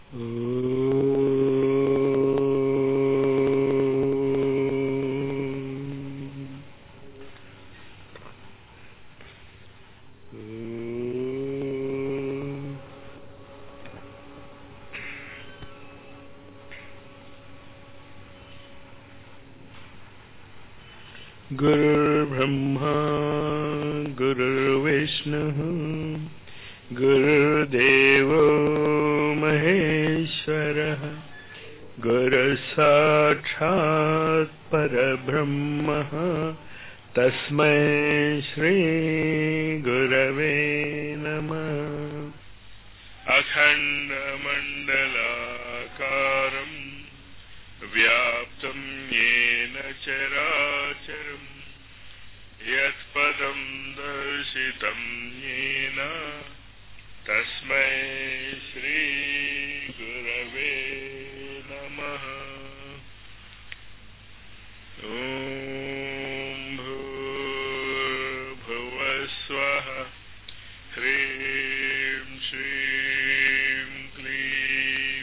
गुरुर्ब्रह्मा गुरुर्विष्णुः गुरुर्देवो महेश्वरः गुरुसाक्षात् परब्रह्मः तस्मै श्रीगुरवे नमः अखण्डमण्डलाकारम् व्याप्तं येन चराचरम् यत्पदं दर्शितं येन तस्मै श्रीगुरवे नमः ॐ भूर्भुवस्वः ह्रीं श्रीं क्लीं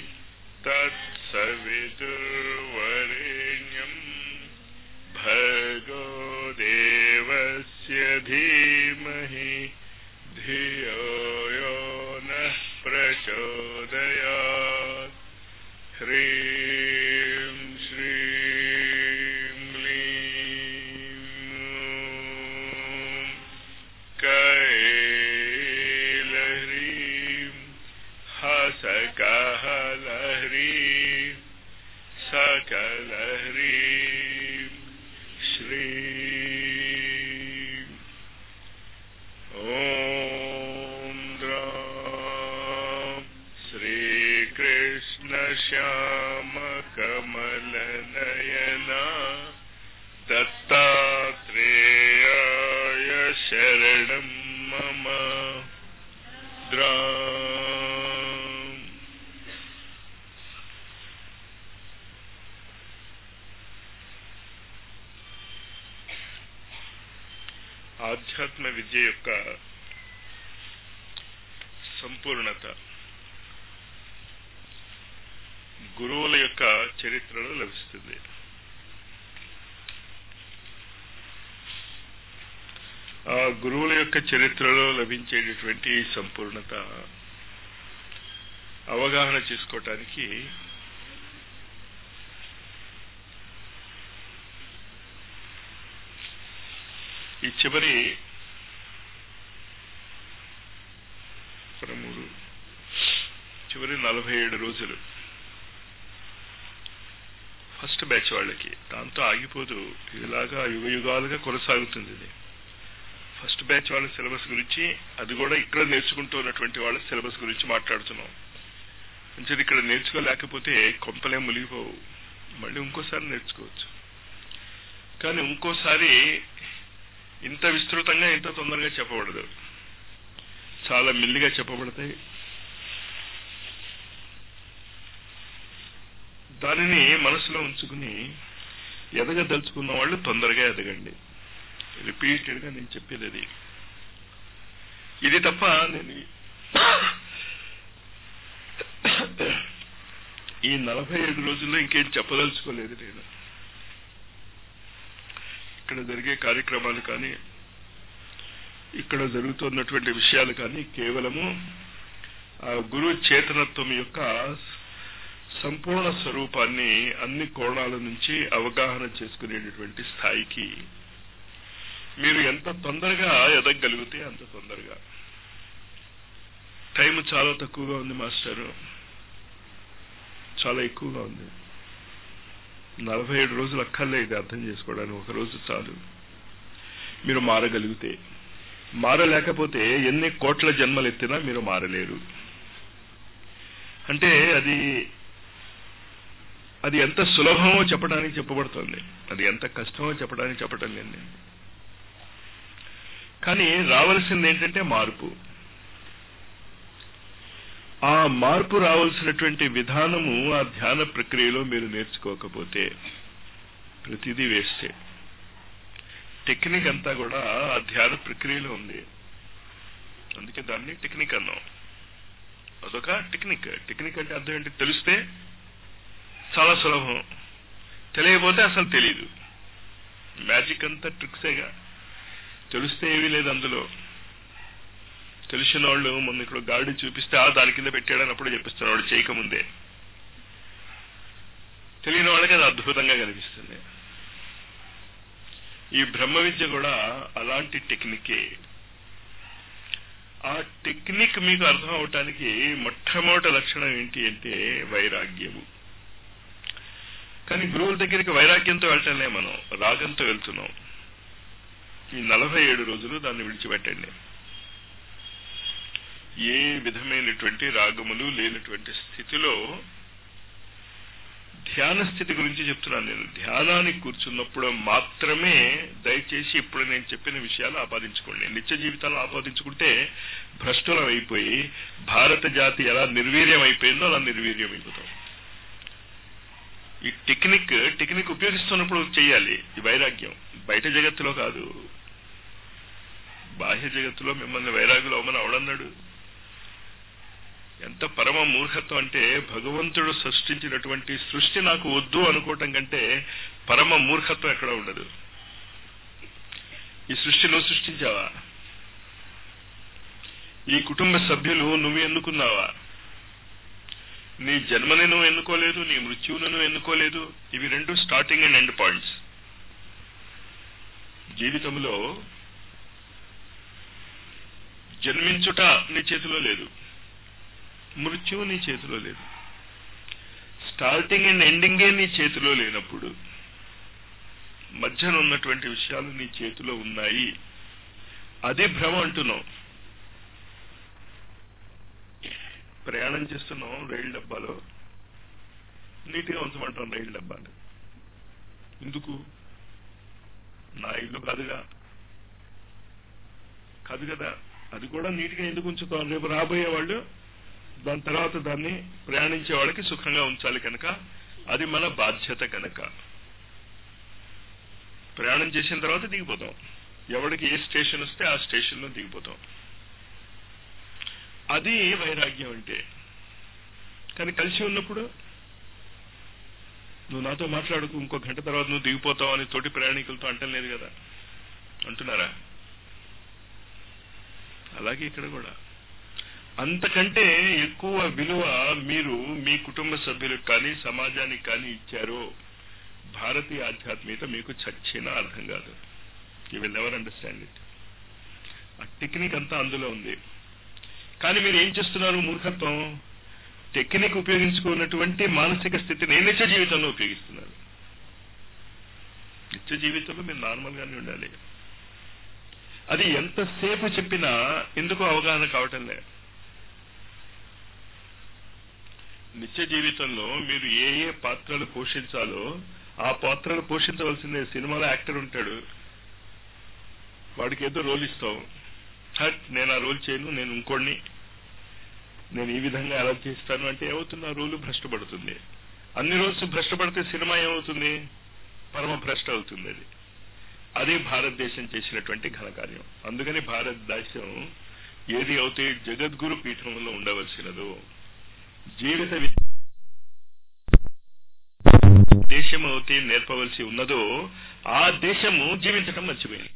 तत्सवितुर्वरेण्यम् भर्गो देवस्य धीमहि धियो यो नः प्रचोदयात् ह्रीं श्रीं क्लीं कैलह्रीं हसकहलह्रीं सकलह्रीं श्री ॐ द्रां श्रीकृष्णश्यामकमलनयना दत्तात्रेयाय शरणं मम द्रा ఆధ్యాత్మ విద్య యొక్క సంపూర్ణత గురువుల యొక్క చరిత్రలో లభిస్తుంది ఆ గురువుల యొక్క చరిత్రలో లభించేటటువంటి సంపూర్ణత అవగాహన చేసుకోవటానికి ఈ చివరి పదమూడు చివరి నలభై ఏడు రోజులు ఫస్ట్ బ్యాచ్ వాళ్ళకి దాంతో ఆగిపోదు ఇలాగా యుగ యుగాలుగా కొనసాగుతుంది ఇది ఫస్ట్ బ్యాచ్ వాళ్ళ సిలబస్ గురించి అది కూడా ఇక్కడ నేర్చుకుంటున్నటువంటి వాళ్ళ సిలబస్ గురించి మాట్లాడుతున్నాం మంచిది ఇక్కడ నేర్చుకోలేకపోతే కొంపలే మునిగిపోవు మళ్ళీ ఇంకోసారి నేర్చుకోవచ్చు కానీ ఇంకోసారి ఇంత విస్తృతంగా ఇంత తొందరగా చెప్పబడదు చాలా మెల్లిగా చెప్పబడతాయి దానిని మనసులో ఉంచుకుని ఎదగదలుచుకున్న వాళ్ళు తొందరగా ఎదగండి రిపీటెడ్గా నేను చెప్పేది అది ఇది తప్ప నేను ఈ నలభై ఏడు రోజుల్లో ఇంకేం చెప్పదలుచుకోలేదు నేను ఇక్కడ జరిగే కార్యక్రమాలు కానీ ఇక్కడ జరుగుతున్నటువంటి విషయాలు కానీ కేవలము ఆ గురు చేతనత్వం యొక్క సంపూర్ణ స్వరూపాన్ని అన్ని కోణాల నుంచి అవగాహన చేసుకునేటటువంటి స్థాయికి మీరు ఎంత తొందరగా ఎదగగలిగితే అంత తొందరగా టైం చాలా తక్కువగా ఉంది మాస్టరు చాలా ఎక్కువగా ఉంది నలభై ఏడు రోజులు అక్కర్లే ఇది అర్థం చేసుకోవడానికి ఒక రోజు చాలు మీరు మారగలిగితే మారలేకపోతే ఎన్ని కోట్ల జన్మలు ఎత్తినా మీరు మారలేరు అంటే అది అది ఎంత సులభమో చెప్పడానికి చెప్పబడుతుంది అది ఎంత కష్టమో చెప్పడానికి చెప్పడం లేదు కానీ రావలసింది ఏంటంటే మార్పు ఆ మార్పు రావాల్సినటువంటి విధానము ఆ ధ్యాన ప్రక్రియలో మీరు నేర్చుకోకపోతే ప్రతిదీ వేస్టే టెక్నిక్ అంతా కూడా ఆ ధ్యాన ప్రక్రియలో ఉంది అందుకే దాన్ని టెక్నిక్ అన్నాం అదొక టెక్నిక్ టెక్నిక్ అంటే అర్థం ఏంటి తెలిస్తే చాలా సులభం తెలియకపోతే అసలు తెలియదు మ్యాజిక్ అంతా ట్రిక్సేగా తెలిస్తే ఏమీ లేదు అందులో తెలిసిన వాళ్ళు మొన్న ఇక్కడ గాడి చూపిస్తే ఆ దాని కింద పెట్టాడని అప్పుడు చెప్పిస్తారు వాడు చేయకముందే తెలియని వాళ్ళకి అది అద్భుతంగా కనిపిస్తుంది ఈ బ్రహ్మ విద్య కూడా అలాంటి టెక్నికే ఆ టెక్నిక్ మీకు అర్థం అవటానికి మొట్టమొదటి లక్షణం ఏంటి అంటే వైరాగ్యము కానీ గురువుల దగ్గరికి వైరాగ్యంతో వెళ్ళటంలే మనం రాగంతో వెళ్తున్నాం ఈ నలభై ఏడు రోజులు దాన్ని విడిచిపెట్టండి ఏ విధమైనటువంటి రాగములు లేనటువంటి స్థితిలో ధ్యాన స్థితి గురించి చెప్తున్నాను నేను ధ్యానానికి కూర్చున్నప్పుడు మాత్రమే దయచేసి ఇప్పుడు నేను చెప్పిన విషయాలు ఆపాదించుకోండి నిత్య జీవితాలు ఆపాదించుకుంటే భ్రష్టులం అయిపోయి భారత జాతి ఎలా నిర్వీర్యం అయిపోయిందో అలా నిర్వీర్యం అయిపోతాం ఈ టెక్నిక్ టెక్నిక్ ఉపయోగిస్తున్నప్పుడు చేయాలి ఈ వైరాగ్యం బయట జగత్తులో కాదు బాహ్య జగత్తులో మిమ్మల్ని వైరాగులు అవమని అవడన్నాడు ఎంత పరమ మూర్ఖత్వం అంటే భగవంతుడు సృష్టించినటువంటి సృష్టి నాకు వద్దు అనుకోవటం కంటే పరమ మూర్ఖత్వం ఎక్కడ ఉండదు ఈ సృష్టి నువ్వు సృష్టించావా ఈ కుటుంబ సభ్యులు నువ్వు ఎన్నుకున్నావా నీ జన్మని నువ్వు ఎన్నుకోలేదు నీ మృత్యువును నువ్వు ఎన్నుకోలేదు ఇవి రెండు స్టార్టింగ్ అండ్ ఎండ్ పాయింట్స్ జీవితంలో జన్మించుట నీ చేతిలో లేదు మృత్యువు నీ చేతిలో లేదు స్టార్టింగ్ అండ్ ఎండింగే నీ చేతిలో లేనప్పుడు మధ్యన ఉన్నటువంటి విషయాలు నీ చేతిలో ఉన్నాయి అది భ్రమ అంటున్నాం ప్రయాణం చేస్తున్నాం రైలు డబ్బాలో నీట్గా ఉంచమంటాం రైలు డబ్బాలు ఎందుకు నా ఇల్లు కాదుగా కాదు కదా అది కూడా నీట్గా ఎందుకు ఉంచుతాం రేపు రాబోయే వాళ్ళు దాని తర్వాత దాన్ని ప్రయాణించే వాళ్ళకి సుఖంగా ఉంచాలి కనుక అది మన బాధ్యత కనుక ప్రయాణం చేసిన తర్వాత దిగిపోతాం ఎవరికి ఏ స్టేషన్ వస్తే ఆ స్టేషన్లో దిగిపోతాం అది వైరాగ్యం అంటే కానీ కలిసి ఉన్నప్పుడు నువ్వు నాతో మాట్లాడుకు ఇంకో గంట తర్వాత నువ్వు దిగిపోతావు అని తోటి ప్రయాణికులతో అంటలేదు కదా అంటున్నారా అలాగే ఇక్కడ కూడా అంతకంటే ఎక్కువ విలువ మీరు మీ కుటుంబ సభ్యులకు కానీ సమాజానికి కానీ ఇచ్చారో భారతీయ ఆధ్యాత్మికత మీకు చచ్చినా అర్థం కాదు you will never understand it ఆ టెక్నిక్ అంతా అందులో ఉంది కానీ మీరు ఏం చేస్తున్నారు మూర్ఖత్వం టెక్నిక్ ఉపయోగించుకున్నటువంటి మానసిక స్థితిని నిత్య జీవితంలో ఉపయోగిస్తున్నారు నిత్య జీవితంలో మీరు నార్మల్ గానే ఉండాలి అది ఎంతసేపు చెప్పినా ఎందుకు అవగాహన కావటం లే నిత్య జీవితంలో మీరు ఏ ఏ పాత్రలు పోషించాలో ఆ పాత్రలు పోషించవలసిందే సినిమాలో యాక్టర్ ఉంటాడు వాడికి ఏదో రోల్ ఇస్తావు హట్ నేను ఆ రోల్ చేయను నేను ఇంకోడిని నేను ఈ విధంగా ఎలా చేస్తాను అంటే ఏమవుతుంది ఆ రోలు భ్రష్టపడుతుంది అన్ని రోజులు భ్రష్టపడితే సినిమా ఏమవుతుంది పరమ భ్రష్ట అవుతుంది అది అది భారతదేశం చేసినటువంటి ఘనకార్యం అందుకని భారతదేశం ఏది అవుతే జగద్గురు పీఠంలో ఉండవలసినదో జీవిత దేశం అవుతే నేర్పవలసి ఉన్నదో ఆ దేశము జీవించటం మర్చిపోయింది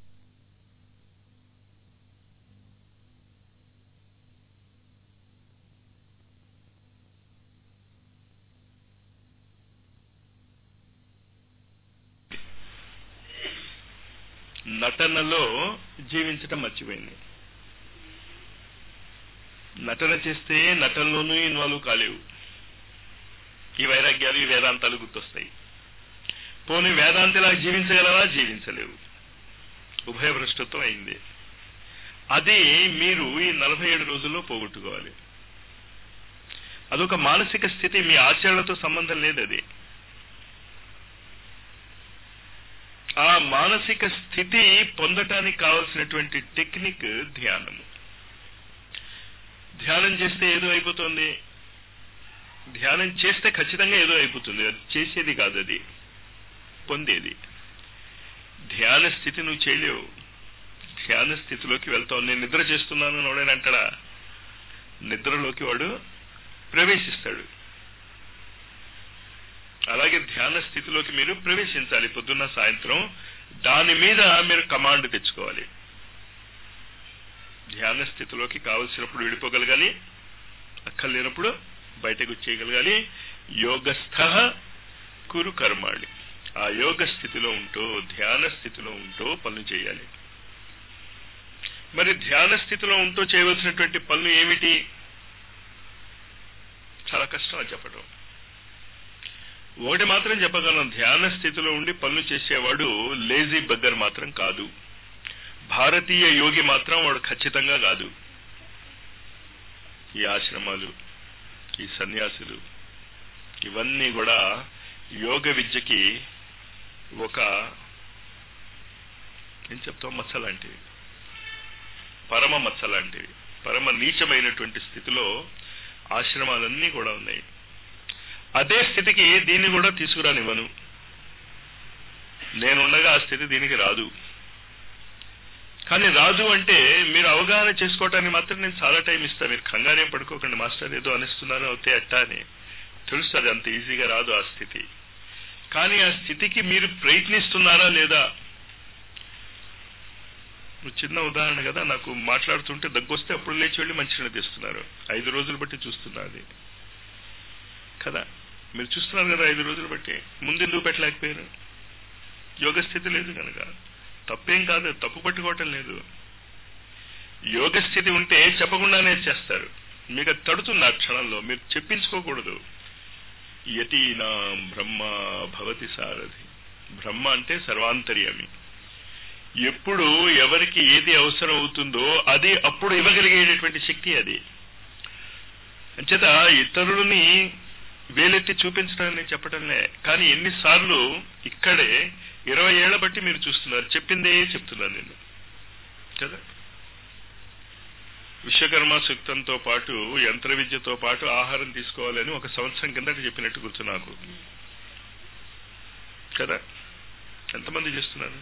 నటనలో జీవించటం మర్చిపోయింది నటన చేస్తే నటనలోనూ ఇన్వాల్వ్ కాలేవు ఈ వైరాగ్యాలు ఈ వేదాంతాలు గుర్తొస్తాయి పోనీ వేదాంతిలా జీవించగలవా జీవించలేవు ఉభయ భ్రష్టత్వం అయింది అది మీరు ఈ నలభై ఏడు రోజుల్లో పోగొట్టుకోవాలి అదొక మానసిక స్థితి మీ ఆచరణతో సంబంధం లేదు అది ఆ మానసిక స్థితి పొందటానికి కావలసినటువంటి టెక్నిక్ ధ్యానము ధ్యానం చేస్తే ఏదో అయిపోతుంది ధ్యానం చేస్తే ఖచ్చితంగా ఏదో అయిపోతుంది అది చేసేది కాదు అది పొందేది ధ్యాన స్థితి నువ్వు చేయలేవు ధ్యాన స్థితిలోకి వెళ్తావు నేను నిద్ర చేస్తున్నాను అని ఎవడైనా అంటాడా నిద్రలోకి వాడు ప్రవేశిస్తాడు అలాగే ధ్యాన స్థితిలోకి మీరు ప్రవేశించాలి పొద్దున్న సాయంత్రం దాని మీద మీరు కమాండ్ తెచ్చుకోవాలి ధ్యాన స్థితిలోకి కావలసినప్పుడు వెళ్ళిపోగలగాలి అక్కర్లేనప్పుడు బయటకు వచ్చేయగలగాలి యోగస్థ కురు కర్మాణి ఆ యోగ స్థితిలో ఉంటూ ధ్యాన స్థితిలో ఉంటూ పనులు చేయాలి మరి ధ్యాన స్థితిలో ఉంటూ చేయవలసినటువంటి పనులు ఏమిటి చాలా కష్టం అది చెప్పడం ఒకటి మాత్రం చెప్పగలం ధ్యాన స్థితిలో ఉండి పనులు చేసేవాడు లేజీ బగ్గర్ మాత్రం కాదు భారతీయ యోగి మాత్రం వాడు ఖచ్చితంగా కాదు ఈ ఆశ్రమాలు ఈ సన్యాసులు ఇవన్నీ కూడా యోగ విద్యకి ఒక ఏం చెప్తాం మచ్చ లాంటివి పరమ మచ్చ లాంటివి పరమ నీచమైనటువంటి స్థితిలో ఆశ్రమాలన్నీ కూడా ఉన్నాయి అదే స్థితికి దీన్ని కూడా తీసుకురానివ్వను నేనుండగా ఆ స్థితి దీనికి రాదు కానీ రాదు అంటే మీరు అవగాహన చేసుకోవటానికి మాత్రం నేను చాలా టైం ఇస్తాను మీరు కంగారేం పడుకోకండి మాస్టర్ ఏదో అనిస్తున్నారు అవుతే అట్టా అని తెలుస్తుంది అంత ఈజీగా రాదు ఆ స్థితి కానీ ఆ స్థితికి మీరు ప్రయత్నిస్తున్నారా లేదా చిన్న ఉదాహరణ కదా నాకు మాట్లాడుతుంటే దగ్గొస్తే అప్పుడు లేచి వెళ్ళి మంచినీళ్ళు తీస్తున్నారు ఐదు రోజులు బట్టి చూస్తున్నది కదా మీరు చూస్తున్నారు కదా ఐదు రోజులు బట్టి ముందు ఎందుకు పెట్టలేకపోయారు యోగ స్థితి లేదు కనుక తప్పేం కాదు తప్పు పట్టుకోవటం లేదు యోగ స్థితి ఉంటే చెప్పకుండానే చేస్తారు మీకు అది తడుతుంది ఆ క్షణంలో మీరు చెప్పించుకోకూడదు యతీనా బ్రహ్మ భవతి సారథి బ్రహ్మ అంటే సర్వాంతర్యామి ఎప్పుడు ఎవరికి ఏది అవసరం అవుతుందో అది అప్పుడు ఇవ్వగలిగేటటువంటి శక్తి అది అంచేత ఇతరులని వేలెత్తి చూపించడానికి నేను చెప్పటంలే కానీ ఎన్నిసార్లు ఇక్కడే ఇరవై ఏళ్ల బట్టి మీరు చూస్తున్నారు చెప్పిందే చెప్తున్నాను నేను కదా విశ్వకర్మ సూక్తంతో పాటు యంత్ర విద్యతో పాటు ఆహారం తీసుకోవాలని ఒక సంవత్సరం కిందట చెప్పినట్టు గుర్తు నాకు కదా ఎంతమంది చేస్తున్నారు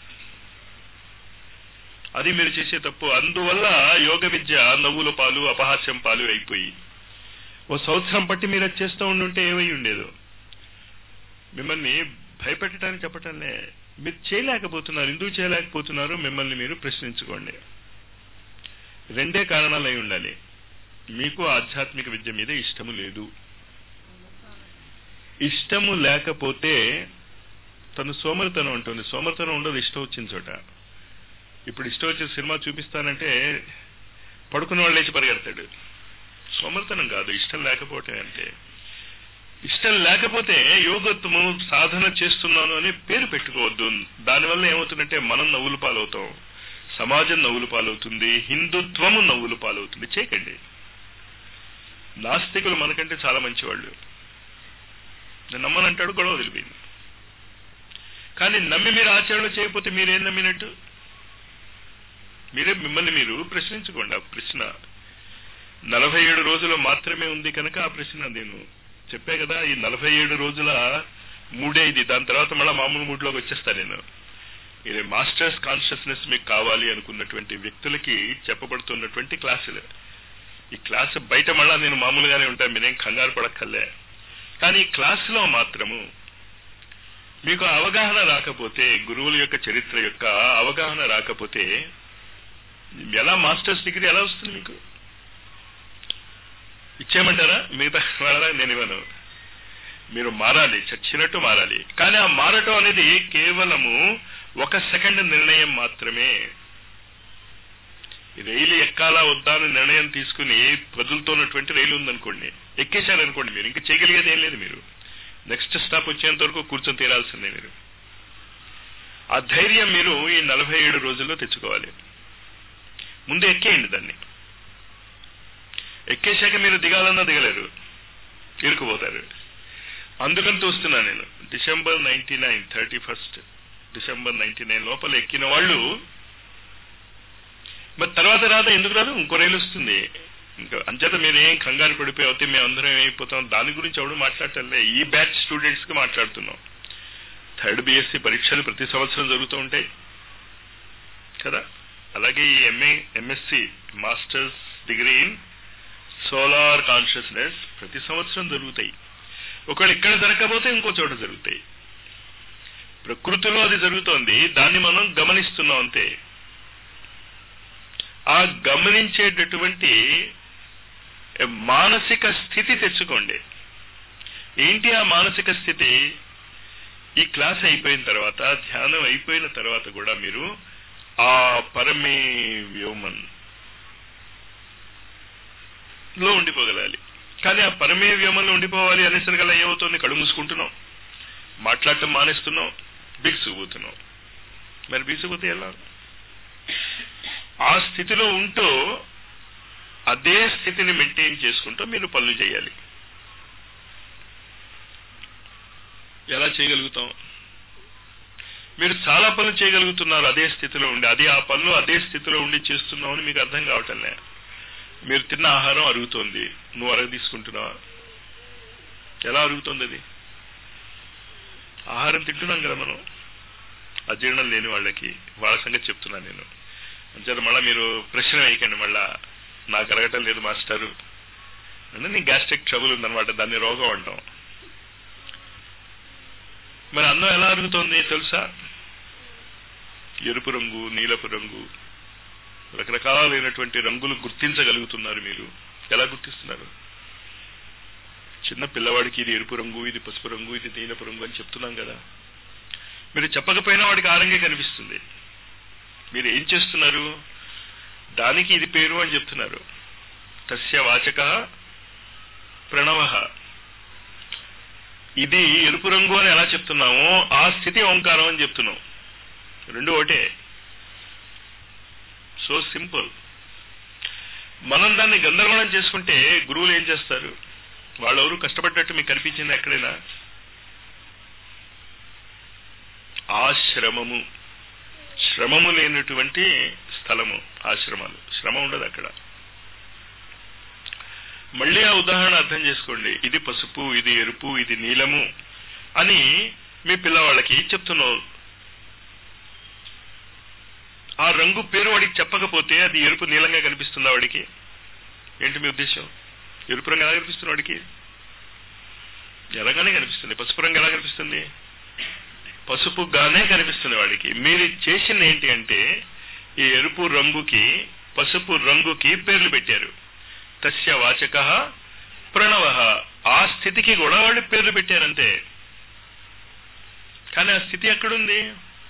అది మీరు చేసే తప్పు అందువల్ల యోగ విద్య నవ్వుల పాలు అపహాస్యం పాలు అయిపోయి ఓ సంవత్సరం బట్టి మీరు అది చేస్తూ ఉండుంటే ఏమై ఉండేదో మిమ్మల్ని భయపెట్టడానికి చెప్పటంలే మీరు చేయలేకపోతున్నారు ఎందుకు చేయలేకపోతున్నారు మిమ్మల్ని మీరు ప్రశ్నించుకోండి రెండే కారణాలు అయి ఉండాలి మీకు ఆధ్యాత్మిక విద్య మీద ఇష్టము లేదు ఇష్టము లేకపోతే తను సోమరితనం ఉంటుంది సోమరితనం ఉండదు ఇష్టం వచ్చిన చోట ఇప్పుడు ఇష్టం వచ్చిన సినిమా చూపిస్తానంటే పడుకున్న వాళ్ళు లేచి పరిగెడతాడు సోమరితనం కాదు ఇష్టం లేకపోవటం అంటే ఇష్టం లేకపోతే యోగత్వము సాధన చేస్తున్నాను అని పేరు పెట్టుకోవద్దు దానివల్ల ఏమవుతుందంటే మనం నవ్వులు పాలవుతాం సమాజం నవ్వులు పాలవుతుంది హిందుత్వము నవ్వులు పాలవుతుంది చేయకండి నాస్తికులు మనకంటే చాలా మంచివాళ్ళు నేను నమ్మనంటాడు గొడవ వదిలిపోయింది కానీ నమ్మి మీరు ఆచరణ చేయకపోతే మీరేం నమ్మినట్టు మీరే మిమ్మల్ని మీరు ప్రశ్నించుకోండి ఆ ప్రశ్న నలభై ఏడు రోజులు మాత్రమే ఉంది కనుక ఆ ప్రశ్న నేను చెప్పే కదా ఈ నలభై ఏడు రోజుల మూడే ఇది దాని తర్వాత మళ్ళీ మామూలు మూడ్లోకి వచ్చేస్తా నేను ఇది మాస్టర్స్ కాన్షియస్నెస్ మీకు కావాలి అనుకున్నటువంటి వ్యక్తులకి చెప్పబడుతున్నటువంటి క్లాసులు ఈ క్లాస్ బయట మళ్ళా నేను మామూలుగానే ఉంటాను మీరేం కంగారు పడక్కర్లే కానీ ఈ క్లాసులో మాత్రము మీకు అవగాహన రాకపోతే గురువుల యొక్క చరిత్ర యొక్క అవగాహన రాకపోతే ఎలా మాస్టర్స్ డిగ్రీ ఎలా వస్తుంది మీకు ఇచ్చేయమంటారా మిగతా వాళ్ళ నేను ఇవ్వను మీరు మారాలి చచ్చినట్టు మారాలి కానీ ఆ మారటం అనేది కేవలము ఒక సెకండ్ నిర్ణయం మాత్రమే రైలు ఎక్కాలా వద్దా అని నిర్ణయం తీసుకుని వదులుతున్నటువంటి రైలు ఉందనుకోండి ఎక్కేశారనుకోండి మీరు ఇంకా చేయగలిగేది ఏం లేదు మీరు నెక్స్ట్ స్టాప్ వచ్చేంత వరకు కూర్చొని తీరాల్సిందే మీరు ఆ ధైర్యం మీరు ఈ నలభై ఏడు రోజుల్లో తెచ్చుకోవాలి ముందు ఎక్కేయండి దాన్ని ఎక్కేశాక మీరు దిగాలన్నా దిగలేరు ఇరుకుపోతారు అందుకని చూస్తున్నా నేను December ninety nine thirty first December ninety nine లోపల ఎక్కిన వాళ్ళు మరి తర్వాత రాదా ఎందుకు రాదు ఇంకో రైలు వస్తుంది ఇంకా అంచేత మీరేం కంగారు పడిపోయి అవుతే మేము అందరం ఏమైపోతాం దాని గురించి ఎవడు మాట్లాడటంలే ఈ బ్యాచ్ స్టూడెంట్స్ కి మాట్లాడుతున్నాం థర్డ్ బిఎస్సి పరీక్షలు ప్రతి సంవత్సరం జరుగుతూ ఉంటాయి కదా అలాగే ఈ MA MSc masters degree in solar consciousness ప్రతి సంవత్సరం జరుగుతాయి ఒకవేళ ఇక్కడ జరగకపోతే ఇంకో చోట జరుగుతాయి ప్రకృతిలో అది జరుగుతోంది దాన్ని మనం గమనిస్తున్నాం అంతే ఆ గమనించేటటువంటి మానసిక స్థితి తెచ్చుకోండి ఏంటి ఆ మానసిక స్థితి ఈ క్లాస్ అయిపోయిన తర్వాత ధ్యానం అయిపోయిన తర్వాత కూడా మీరు ఆ పరమే వ్యోమన్ లో ఉండిపోగలాలి కానీ ఆ పరమే వ్యోమంలో ఉండిపోవాలి అనేసరికల్లా ఏమవుతుంది కడు మూసుకుంటున్నాం మాట్లాడటం మానేస్తున్నాం బిగుసుకుపోతున్నాం మరి బిగుసుకుపోతే ఎలా ఆ స్థితిలో ఉంటూ అదే స్థితిని మెయింటైన్ చేసుకుంటూ మీరు పనులు చేయాలి ఎలా చేయగలుగుతాం మీరు చాలా పనులు చేయగలుగుతున్నారు అదే స్థితిలో ఉండి అది ఆ పనులు అదే స్థితిలో ఉండి చేస్తున్నామని మీకు అర్థం కావటంలే మీరు తిన్న ఆహారం అరుగుతోంది నువ్వు అరగ తీసుకుంటున్నావా ఎలా అరుగుతోంది అది ఆహారం తింటున్నాం కదా మనం అజీర్ణం లేని వాళ్ళకి వాళ్ళ సంగతి చెప్తున్నాను నేను అంచేత మళ్ళీ మీరు ప్రశ్న వేయకండి మళ్ళా నాకు అరగటం లేదు మాస్టారు అంటే నీ గ్యాస్ట్రిక్ ట్రబుల్ ఉందన్నమాట దాన్ని రోగం అంటాం మరి అన్నం ఎలా అరుగుతోంది తెలుసా ఎరుపు రంగు నీలపు రంగు రకరకాలైనటువంటి రంగులు గుర్తించగలుగుతున్నారు మీరు ఎలా గుర్తిస్తున్నారు చిన్న పిల్లవాడికి ఇది ఎరుపు రంగు ఇది పసుపు రంగు ఇది నీలపు రంగు అని చెప్తున్నాం కదా మీరు చెప్పకపోయినా వాడికి ఆరంగే కనిపిస్తుంది మీరు ఏం చేస్తున్నారు దానికి ఇది పేరు అని చెప్తున్నారు తస్య వాచక ప్రణవ ఇది ఎరుపు రంగు అని ఎలా చెప్తున్నామో ఆ స్థితి ఓంకారం అని చెప్తున్నాం రెండు ఒకటే సో సింపుల్ మనం దాన్ని గందరగోళం చేసుకుంటే గురువులు ఏం చేస్తారు వాళ్ళెవరు కష్టపడ్డట్టు మీకు కనిపించింది ఎక్కడైనా ఆశ్రమము శ్రమము లేనటువంటి స్థలము ఆశ్రమాలు శ్రమ ఉండదు అక్కడ మళ్ళీ ఆ ఉదాహరణ అర్థం చేసుకోండి ఇది పసుపు ఇది ఎరుపు ఇది నీలము అని మీ పిల్లవాళ్ళకి చెప్తున్నావు ఆ రంగు పేరు వాడికి చెప్పకపోతే అది ఎరుపు నీలంగా కనిపిస్తుందా వాడికి ఏంటి మీ ఉద్దేశం ఎరుపు రంగు ఎలా కనిపిస్తుంది వాడికి ఎలాగానే కనిపిస్తుంది పసుపు రంగు ఎలా కనిపిస్తుంది పసుపుగానే కనిపిస్తుంది వాడికి మీరు చేసింది ఏంటి అంటే ఈ ఎరుపు రంగుకి పసుపు రంగుకి పేర్లు పెట్టారు తస్య వాచక ప్రణవ ఆ స్థితికి కూడా వాళ్ళు పేర్లు పెట్టారంతే కానీ ఆ స్థితి ఎక్కడుంది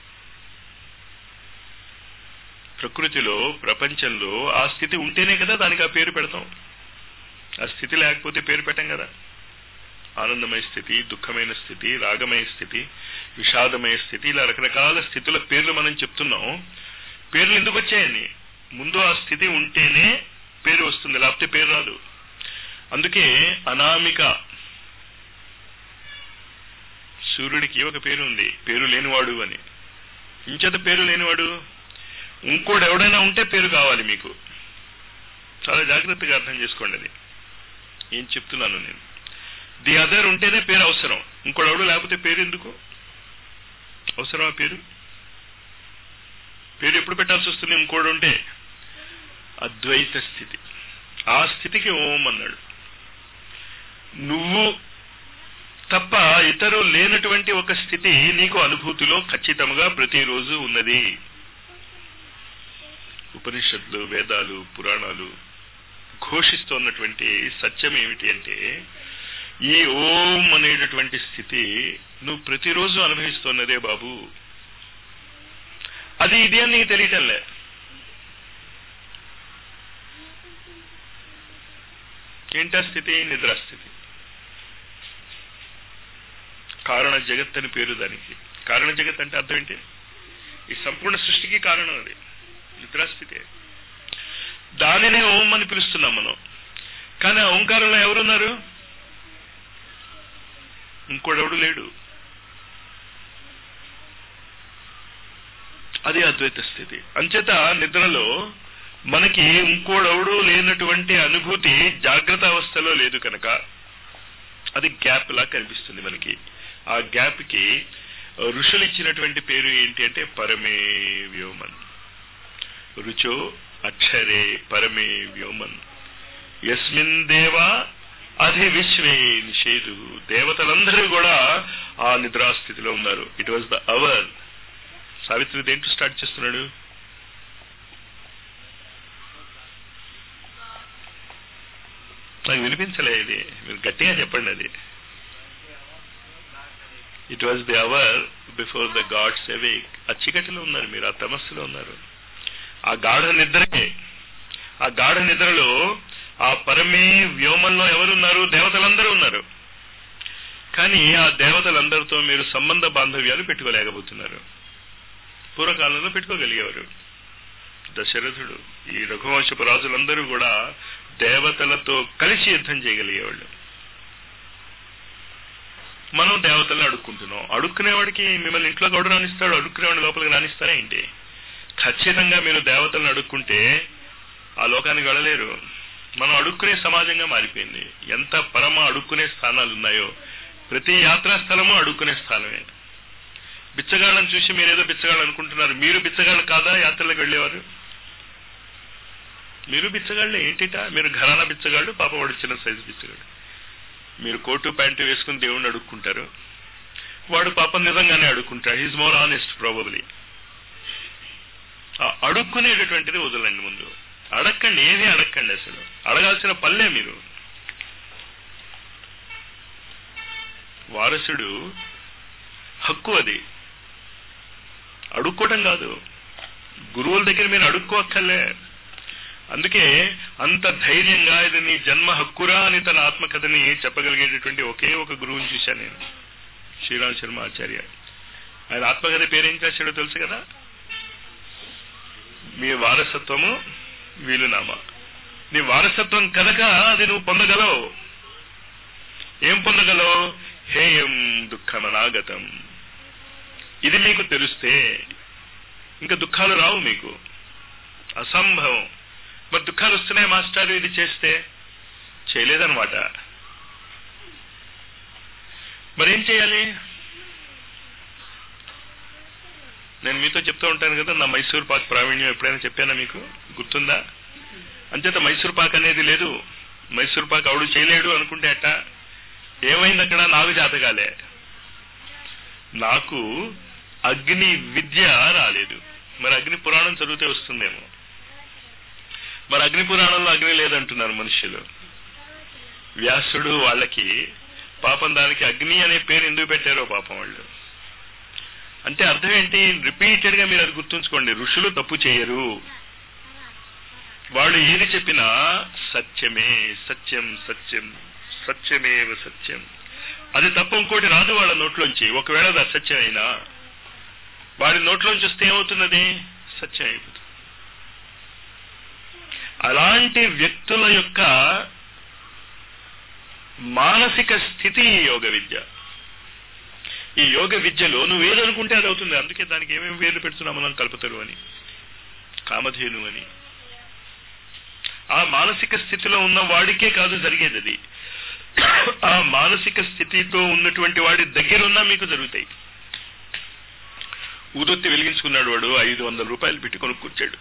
ప్రకృతిలో ప్రపంచంలో ఆ స్థితి ఉంటేనే కదా దానికి ఆ పేరు పెడతాం ఆ స్థితి లేకపోతే పేరు పెట్టం కదా ఆనందమయ స్థితి దుఃఖమైన స్థితి రాగమయ స్థితి విషాదమయ స్థితి ఇలా రకరకాల స్థితుల పేర్లు మనం చెప్తున్నాం పేర్లు ఎందుకు వచ్చాయని ముందు ఆ స్థితి ఉంటేనే పేరు వస్తుంది లేకపోతే పేరు రాదు అందుకే అనామిక సూర్యుడికి ఒక పేరు ఉంది పేరు లేనివాడు అని ఇంచేత పేరు లేనివాడు ఇంకోటి ఎవడైనా ఉంటే పేరు కావాలి మీకు చాలా జాగ్రత్తగా అర్థం చేసుకోండి అది ఏం చెప్తున్నాను నేను ది అదర్ ఉంటేనే పేరు అవసరం ఇంకోడెవడు లేకపోతే పేరు ఎందుకు అవసరమా పేరు పేరు ఎప్పుడు పెట్టాల్సి వస్తుంది ఇంకోడు ఉంటే అద్వైత స్థితి ఆ స్థితికి ఓం అన్నాడు నువ్వు తప్ప ఇతరు లేనటువంటి ఒక స్థితి నీకు అనుభూతిలో ఖచ్చితంగా ప్రతిరోజు ఉన్నది ఉపనిషత్తులు వేదాలు పురాణాలు ఘోషిస్తున్నటువంటి సత్యం ఏమిటి అంటే ఈ ఓం అనేటటువంటి స్థితి నువ్వు ప్రతిరోజు అనుభవిస్తున్నదే బాబు అది ఇది అని నీకు తెలియటంలే ఏంటా స్థితి నిద్రాస్థితి కారణ జగత్ అని పేరు దానికి కారణ జగత్ అంటే అర్థం ఏంటి ఈ సంపూర్ణ సృష్టికి కారణం అది నిద్రాస్థితి దానినే ఓం అని పిలుస్తున్నాం మనం కానీ ఆ ఓంకారంలో ఎవరున్నారు ఇంకోడెవడు లేడు అది అద్వైత స్థితి అంచేత నిద్రలో మనకి ఇంకోడెవడు లేనటువంటి అనుభూతి జాగ్రత్త అవస్థలో లేదు కనుక అది గ్యాప్ లా కనిపిస్తుంది మనకి ఆ గ్యాప్ కి ఋషులు ఇచ్చినటువంటి పేరు ఏంటి అంటే పరమే వ్యోమన్ రుచో అక్షరే పరమే వ్యోమన్ యస్మిన్ దేవా అధి విశ్వే నిషేధు దేవతలందరూ కూడా ఆ నిద్రాస్థితిలో ఉన్నారు it was the hour Savitri దేంట్లో స్టార్ట్ చేస్తున్నాడు నాకు వినిపించలే ఇది మీరు గట్టిగా చెప్పండి అది it was the hour before the gods awake ఆ చీకటిలో ఉన్నారు మీరు ఆ తమస్సులో ఉన్నారు ఆ గాఢ నిద్రకే ఆ గాఢ నిద్రలో ఆ పరమే వ్యోమంలో ఎవరున్నారు దేవతలందరూ ఉన్నారు కానీ ఆ దేవతలందరితో మీరు సంబంధ బాంధవ్యాలు పెట్టుకోలేకపోతున్నారు పూర్వకాలంలో పెట్టుకోగలిగేవారు దశరథుడు ఈ రఘువంశపు రాజులందరూ కూడా దేవతలతో కలిసి యుద్ధం చేయగలిగేవాళ్ళు మనం దేవతలను అడుక్కుంటున్నాం అడుక్కునేవాడికి మిమ్మల్ని ఇంట్లో గౌడు రాణిస్తాడు అడుక్కునేవాడిని లోపలికి రాణిస్తారా ఏంటి ఖచ్చితంగా మీరు దేవతలను అడుక్కుంటే ఆ లోకానికి వెళ్ళలేరు మనం అడుక్కునే సమాజంగా మారిపోయింది ఎంత పరమ అడుక్కునే స్థానాలు ఉన్నాయో ప్రతి యాత్రా స్థలము అడుక్కునే స్థానమే బిచ్చగాళ్ళని చూసి మీరేదో బిచ్చగాళ్ళు అనుకుంటున్నారు మీరు బిచ్చగాళ్ళు కాదా యాత్రలకు వెళ్ళేవారు మీరు బిచ్చగాళ్ళే ఏంటిట మీరు ఘరానా బిచ్చగాళ్ళు పాప వాడు చిన్న సైజు బిచ్చగాడు మీరు కోటు ప్యాంటు వేసుకుని దేవుణ్ణి అడుక్కుంటారు వాడు పాపం నిజంగానే అడుక్కుంటాడు హీజ్ మోర్ ఆనెస్ట్ ప్రాబబ్లీ అడుక్కునేటటువంటిది వదలండి ముందు అడక్కండి ఏది అడక్కండి అసలు అడగాల్సిన పల్లె మీరు వారసుడు హక్కు అది అడుక్కోవటం కాదు గురువుల దగ్గర మీరు అడుక్కోక్కర్లే అందుకే అంత ధైర్యంగా ఇది నీ జన్మ హక్కురా అని తన ఆత్మకథని చెప్పగలిగేటటువంటి ఒకే ఒక గురువుని చూశాను నేను శ్రీరామ్ శర్మ ఆచార్య ఆయన ఆత్మకథ పేరేం చేశాడో తెలుసు కదా మీ వారసత్వము వీలునామా నీ వారసత్వం కనుక అది నువ్వు పొందగలవు ఏం పొందగలవు హేయం దుఃఖమనాగతం ఇది మీకు తెలిస్తే ఇంకా దుఃఖాలు రావు మీకు అసంభవం మరి దుఃఖాలు వస్తున్నాయి మాస్టర్ ఇది చేస్తే చేయలేదన్నమాట మరేం చేయాలి నేను మీతో చెప్తూ ఉంటాను కదా నా మైసూర్ పాక్ ప్రావీణ్యం ఎప్పుడైనా చెప్పానా మీకు గుర్తుందా అంచేత మైసూర్ పాక్ అనేది లేదు మైసూర్ పాక్ అవడు చేయలేడు అనుకుంటే అట్ట ఏమైంది అక్కడ నాకు జాతకాలే నాకు అగ్ని విద్య రాలేదు మరి అగ్ని పురాణం చదివితే వస్తుందేమో మరి అగ్ని పురాణంలో అగ్ని లేదంటున్నారు మనుషులు వ్యాసుడు వాళ్ళకి పాపం దానికి అగ్ని అనే పేరు ఎందుకు పెట్టారో పాపం వాళ్ళు అంటే అర్థం ఏంటి రిపీటెడ్ గా మీరు అది గుర్తుంచుకోండి ఋషులు తప్పు చేయరు వాళ్ళు ఏది చెప్పినా సత్యమే సత్యం సత్యం సత్యమేవ సత్యం అది తప్ప ఇంకోటి రాదు వాళ్ళ నోట్లోంచి ఒకవేళ అది అసత్యం అయినా వాడి నోట్లోంచి వస్తే ఏమవుతున్నది సత్యం అయిపోతుంది అలాంటి వ్యక్తుల యొక్క మానసిక స్థితి యోగ విద్య ఈ యోగ విద్యలో నువ్వు ఏదనుకుంటే అది అవుతుంది అందుకే దానికి ఏమేమి వేర్లు పెడుతున్నాం మనం కలుపుతారు అని కామధేను అని ఆ మానసిక స్థితిలో ఉన్న వాడికే కాదు జరిగేది అది ఆ మానసిక స్థితితో ఉన్నటువంటి వాడి దగ్గరున్నా మీకు జరుగుతాయి ఊదొత్తి వెలిగించుకున్నాడు వాడు ఐదు వందల రూపాయలు పెట్టి కొనుక్కొచ్చాడు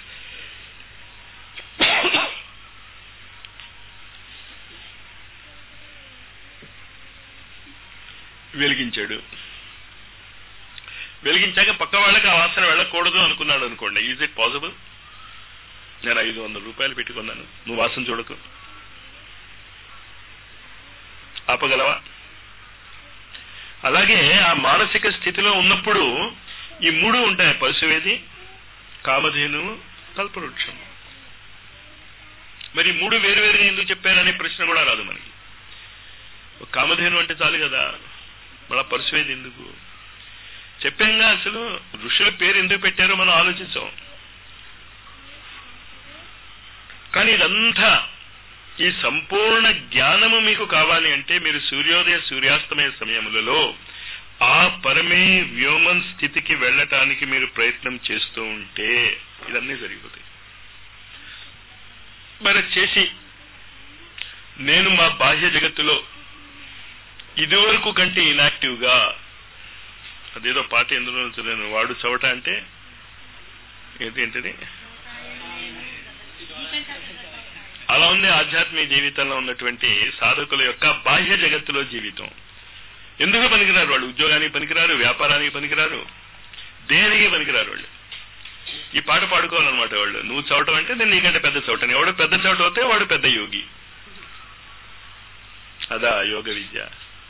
వెలిగించాడు వెలిగించాక పక్క వాళ్ళకి ఆ వాసన వెళ్ళకూడదు అనుకున్నాడు అనుకోండి ఈజ్ ఇట్ పాసిబుల్ నేను ఐదు వందల రూపాయలు పెట్టుకున్నాను నువ్వు వాసన చూడకు ఆపగలవా అలాగే ఆ మానసిక స్థితిలో ఉన్నప్పుడు ఈ మూడు ఉంటాయి పశువేది కామధేను కల్పవృక్షం మరి మూడు వేరు వేరుగా ఎందుకు చెప్పారనే ప్రశ్న కూడా రాదు మనకి కామధేను అంటే చాలు కదా మళ్ళా పరశువేది ఎందుకు చెప్పాంగా అసలు ఋషుల పేరు ఎందుకు పెట్టారో మనం ఆలోచించాం కానీ ఇదంతా ఈ సంపూర్ణ జ్ఞానము మీకు కావాలి అంటే మీరు సూర్యోదయ సూర్యాస్తమయ సమయములలో ఆ పరమే వ్యోమన్ స్థితికి వెళ్ళటానికి మీరు ప్రయత్నం చేస్తూ ఉంటే ఇదన్నీ జరిగిపోతాయి మరి చేసి నేను మా బాహ్య జగత్తులో ఇదివరకు కంటే ఇనాక్టివ్ గా అదేదో పాట ఎందులో చదివాను వాడు చవట అంటే ఏంటి ఏంటిది అలా ఉంది ఆధ్యాత్మిక జీవితంలో ఉన్నటువంటి సాధకుల యొక్క బాహ్య జగత్తులో జీవితం ఎందుకు పనికిరారు వాళ్ళు ఉద్యోగానికి పనికిరారు వ్యాపారానికి పనికిరారు దేనికి పనికిరారు వాళ్ళు ఈ పాట పాడుకోవాలన్నమాట వాళ్ళు నువ్వు చవటం అంటే నేను నీకంటే పెద్ద చవటని ఎవడు పెద్ద చవట అవుతే వాడు పెద్ద యోగి అదా యోగ విద్య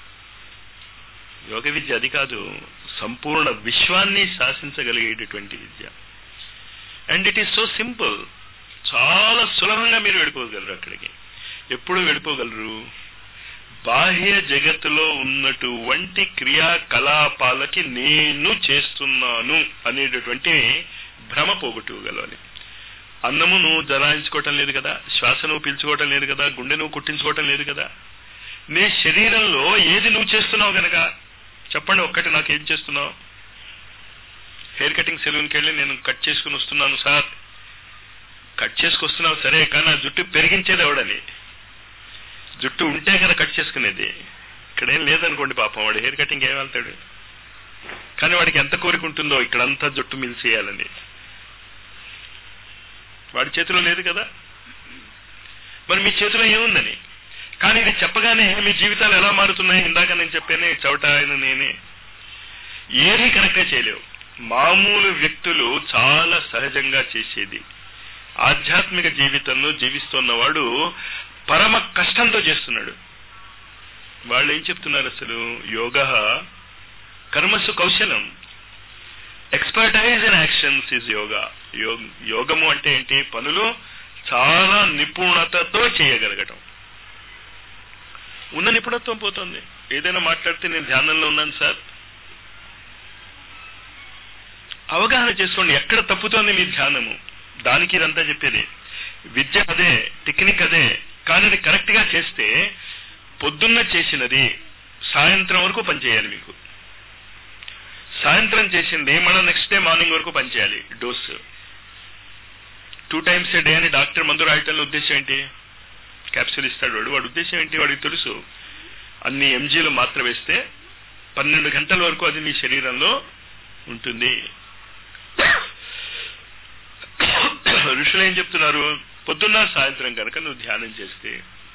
యోగ విద్య అది కాదు సంపూర్ణ విశ్వాన్ని శాసించగలిగేటటువంటి విద్య and it is so simple చాలా సులభంగా మీరు వెళ్ళిపోగలరు అక్కడికి ఎప్పుడు వెళ్ళిపోగలరు బాహ్య జగత్తులో ఉన్నటువంటి క్రియాకలాపాలకి నేను చేస్తున్నాను అనేటటువంటి భ్రమ పోగొట్టుకోగలవాలి అన్నము నువ్వు జరాయించుకోవటం లేదు కదా శ్వాస నువ్వు పీల్చుకోవటం లేదు కదా గుండె నువ్వు కుట్టించుకోవటం లేదు కదా నీ శరీరంలో ఏది నువ్వు చేస్తున్నావు గనక చెప్పండి ఒక్కటి నాకు ఏం చేస్తున్నావు హెయిర్ కటింగ్ సెలూన్కి వెళ్ళి నేను కట్ చేసుకుని వస్తున్నాను సార్ కట్ చేసుకొస్తున్నావు సరే కానీ నా జుట్టు పెరిగించేది ఎవడని జుట్టు ఉంటే కదా కట్ చేసుకునేది ఇక్కడేం లేదనుకోండి పాపం వాడు హెయిర్ కటింగ్ ఏం వెళ్తాడు కానీ వాడికి ఎంత కోరిక ఉంటుందో ఇక్కడంతా జుట్టు మిల్చేయాలని వాడి చేతిలో లేదు కదా మరి మీ చేతిలో ఏముందని కానీ ఇది చెప్పగానే మీ జీవితాలు ఎలా మారుతున్నాయి ఇందాక నేను చెప్పానే చవట ఆయన నేనే ఏది కరెక్ట్గా చేయలేవు మామూలు వ్యక్తులు చాలా సహజంగా చేసేది ఆధ్యాత్మిక జీవితంలో జీవిస్తున్నవాడు పరమ కష్టంతో చేస్తున్నాడు వాళ్ళు ఏం చెప్తున్నారు అసలు యోగ కర్మసు కౌశలం expertise in actions is yoga యోగము అంటే ఏంటి పనులు చాలా నిపుణతతో చేయగలగటం ఉన్న నిపుణత్వం పోతుంది ఏదైనా మాట్లాడితే నేను ధ్యానంలో ఉన్నాను సార్ అవగాహన చేసుకోండి ఎక్కడ తప్పుతోంది మీ ధ్యానము దానికి ఇదంతా చెప్పేది విద్య అదే టెక్నిక్ అదే కానీ అది కరెక్ట్ గా చేస్తే పొద్దున్న చేసినది సాయంత్రం వరకు పనిచేయాలి మీకు సాయంత్రం చేసింది మళ్ళీ నెక్స్ట్ డే మార్నింగ్ వరకు పనిచేయాలి dose two times a day అని డాక్టర్ మందు రాయటంలో ఉద్దేశం ఏంటి క్యాప్సూల్ ఇస్తాడు వాడు వాడి ఉద్దేశం ఏంటి వాడికి తెలుసు అన్ని ఎంజీలు మాత్ర వేస్తే పన్నెండు గంటల వరకు అది మీ శరీరంలో ఉంటుంది ఋషులు ఏం చెప్తున్నారు పొద్దున్న సాయంత్రం కనుక నువ్వు ధ్యానం చేస్తే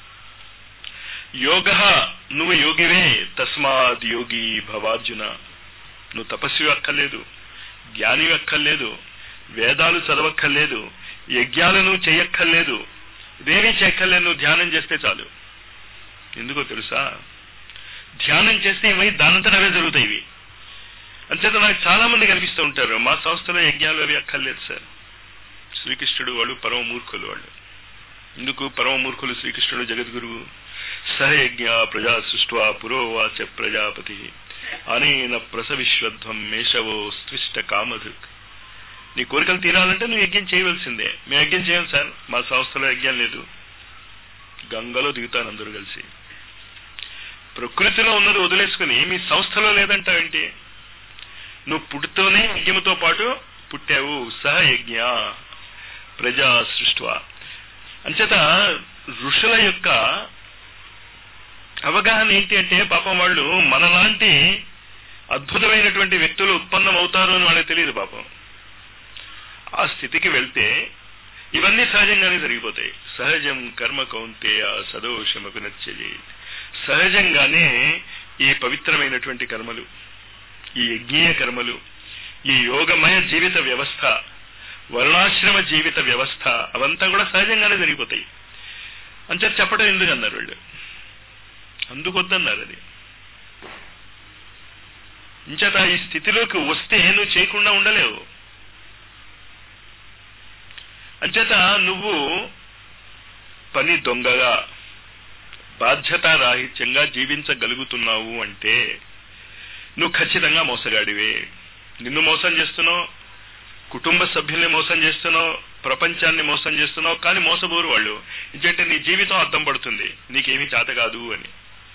యోగ నువ్వు యోగివే తస్మాత్ యోగి భవార్జున నువ్వు తపస్వి అక్కర్లేదు జ్ఞాని అక్కర్లేదు వేదాలు చదవక్కర్లేదు యజ్ఞాలు నువ్వు చేయక్కర్లేదు ఇదేమీ చేయక్కర్లేదు నువ్వు ధ్యానం చేస్తే చాలు ఎందుకో తెలుసా ధ్యానం చేస్తే ఇవి దానంతట అవే జరుగుతాయి ఇవి అంచేత నాకు చాలా మంది కనిపిస్తూ ఉంటారు మా సంస్థలో యజ్ఞాలు అవి అక్కర్లేదు సార్ శ్రీకృష్ణుడు వాళ్ళు పరమ మూర్ఖులు వాళ్ళు ఎందుకు పరమ మూర్ఖులు శ్రీకృష్ణుడు జగద్గురువు సహయజ్ఞ ప్రజా సృష్వా పురోవాచ ప్రజాపతి అనేన ప్రసవిశ్వధ్వం మేషవో స్పృష్ట కామధుక్ నీ కోరికలు తీరాలంటే నువ్వు యజ్ఞం చేయవలసిందే మేము యజ్ఞం చేయం సార్ మా సంస్థలో యజ్ఞం లేదు గంగలో దిగుతాను అందరూ కలిసి ప్రకృతిలో ఉన్నది వదిలేసుకుని మీ సంస్థలో లేదంటావేంటి నువ్వు పుట్టుతోనే యజ్ఞముతో పాటు పుట్టావు సహయజ్ఞ ప్రజా సృష్టివా అంచేత ఋషుల యొక్క అవగాహన ఏంటి అంటే పాపం వాళ్ళు మనలాంటి అద్భుతమైనటువంటి వ్యక్తులు ఉత్పన్నం అవుతారు అని వాళ్ళకి తెలియదు పాపం ఆ స్థితికి వెళ్తే ఇవన్నీ సహజంగానే జరిగిపోతాయి సహజం కర్మ కౌంతే ఆ సదోషమకు నచ్చది సహజంగానే ఈ పవిత్రమైనటువంటి కర్మలు ఈ యజ్ఞీయ కర్మలు ఈ యోగమయ జీవిత వ్యవస్థ వర్ణాశ్రమ జీవిత వ్యవస్థ అవంతా కూడా సహజంగానే జరిగిపోతాయి అంతే చెప్పడం ఎందుకు అన్నారు వాళ్ళు అందుకొద్దన్నారు అది ఇంచేత ఈ స్థితిలోకి వస్తే నువ్వు చేయకుండా ఉండలేవు అంచేత నువ్వు పని దొంగగా బాధ్యతారాహిత్యంగా జీవించగలుగుతున్నావు అంటే నువ్వు ఖచ్చితంగా మోసగాడివే నిన్ను మోసం చేస్తున్నావు కుటుంబ సభ్యుల్ని మోసం చేస్తున్నావు ప్రపంచాన్ని మోసం చేస్తున్నావు కానీ మోసబోరు వాళ్ళు ఎందుకంటే నీ జీవితం అర్థం పడుతుంది నీకేమీ చేత కాదు అని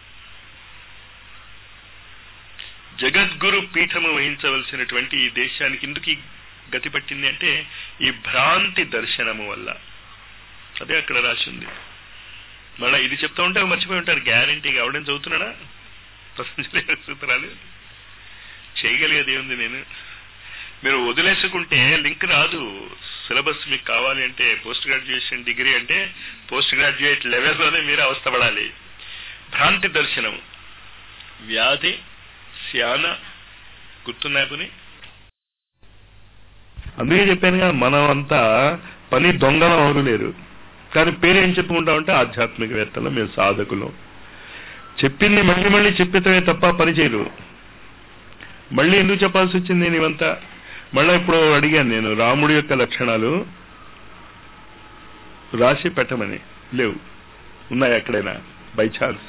జగద్గురు పీఠము వహించవలసినటువంటి ఈ దేశానికి ఎందుకు ఈ గతి పట్టింది అంటే ఈ భ్రాంతి దర్శనము వల్ల అదే అక్కడ రాసింది మళ్ళీ ఇది చెప్తా ఉంటే మర్చిపోయి ఉంటారు గ్యారంటీగా అవడం చదువుతున్నాడా ప్రపంచ సూత్రాలు చేయగలిగేది ఏముంది నేను మీరు వదిలేసుకుంటే లింక్ రాదు సిలబస్ మీకు కావాలి అంటే పోస్ట్ గ్రాడ్యుయేషన్ డిగ్రీ అంటే పోస్ట్ గ్రాడ్యుయేట్ లెవెల్లోనే మీరు అవస్థపడాలి భ్రాంతి దర్శనం వ్యాధి శ్యాన గుర్తున్నాయి పని అందుకే చెప్పానుగా మనం అంతా పని దొంగలం ఎవరు లేరు కానీ పేరేం చెప్పుకుంటామంటే ఆధ్యాత్మికవేత్తలు మేము సాధకులు చెప్పింది మళ్ళీ మళ్ళీ చెప్పితే తప్ప పని చేయరు మళ్ళీ ఎందుకు చెప్పాల్సి వచ్చింది నేను ఇవంతా మళ్ళీ ఇప్పుడు అడిగాను నేను రాముడి యొక్క లక్షణాలు రాసి పెట్టమని లేవు ఉన్నాయి ఎక్కడైనా బై ఛాన్స్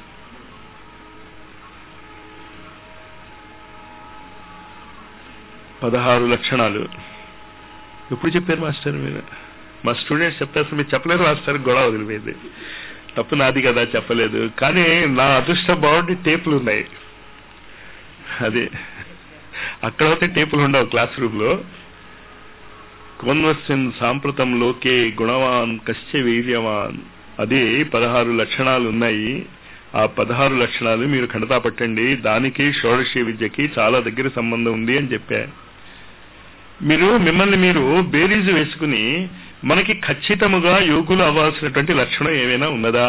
పదహారు లక్షణాలు ఎప్పుడు చెప్పారు మాస్టర్ మీరు మా స్టూడెంట్స్ చెప్తే అసలు మీరు చెప్పలేరు మాస్టర్ గొడవ వదిలిపోయింది తప్పు నాది కదా చెప్పలేదు కానీ నా అదృష్టం బాగుండి టేపులు ఉన్నాయి అది అక్కడ అయితే టేపులు ఉండవు క్లాస్ రూమ్ లో కోన్వస్యన్ సాంప్రతం లోకే గుణవాన్ కశ్య వీర్యవాన్ అది పదహారు లక్షణాలు ఉన్నాయి ఆ పదహారు లక్షణాలు మీరు ఖండతా పట్టండి దానికి షోడశీ విద్యకి చాలా దగ్గర సంబంధం ఉంది అని చెప్పా మీరు మిమ్మల్ని మీరు బేరీజు వేసుకుని మనకి ఖచ్చితముగా యోగులు అవ్వాల్సినటువంటి లక్షణం ఏమైనా ఉన్నదా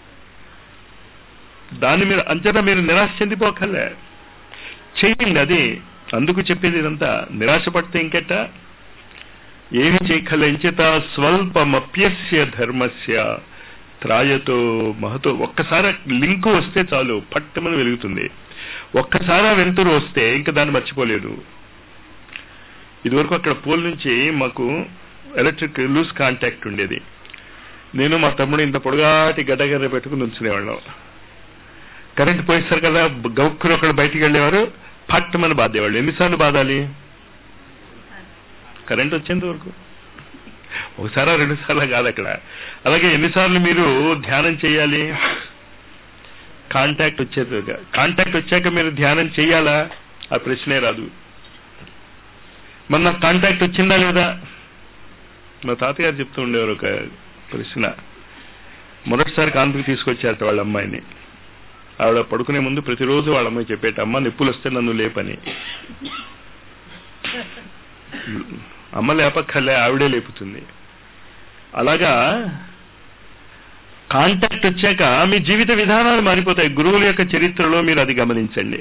దాన్ని మీరు అంచనా మీరు నిరాశ చెందిపోకలే చేయండి అది అందుకు చెప్పేది ఇదంతా నిరాశ పడితే ఇంకెట్ట ఏమి చేయకల ఇంచేత స్వల్పమప్యస్య ధర్మస్య త్రాయతో మహతో ఒక్కసారి లింకు వస్తే చాలు పట్టమని వెలుగుతుంది ఒక్కసారి ఆ వెలుతురు వస్తే ఇంకా దాన్ని మర్చిపోలేదు ఇదివరకు అక్కడ పోల్ నుంచి మాకు ఎలక్ట్రిక్ లూజ్ కాంటాక్ట్ ఉండేది నేను మా తమ్ముడు ఇంత పొడుగాటి గడ్డగర్ర పెట్టుకుని ఉంచునేవాళ్ళం కరెంట్ పోయేస్తారు కదా గౌక్కులు ఒకడు బయటికి వెళ్ళేవారు పట్టమని బాధేవాళ్ళు ఎన్నిసార్లు బాధాలి కరెంట్ వచ్చేంత వరకు ఒకసారి రెండు సార్లు కాదు అక్కడ అలాగే ఎన్నిసార్లు మీరు ధ్యానం చేయాలి కాంటాక్ట్ వచ్చేది కాంటాక్ట్ వచ్చాక మీరు ధ్యానం చేయాలా ఆ ప్రశ్నే రాదు మరి నాకు కాంటాక్ట్ వచ్చిందా లేదా మా తాతగారు చెప్తూ ఉండేవారు ఒక ప్రశ్న మొదటిసారి కాంతికి తీసుకొచ్చారట వాళ్ళ అమ్మాయిని ఆవిడ పడుకునే ముందు ప్రతిరోజు వాళ్ళ అమ్మాయి చెప్పేట అమ్మ నిప్పులు వస్తే నన్ను లేపని అమ్మ లేపక్కర్లే ఆవిడే లేపుతుంది అలాగా కాంటాక్ట్ వచ్చాక మీ జీవిత విధానాలు మారిపోతాయి గురువుల యొక్క చరిత్రలో మీరు అది గమనించండి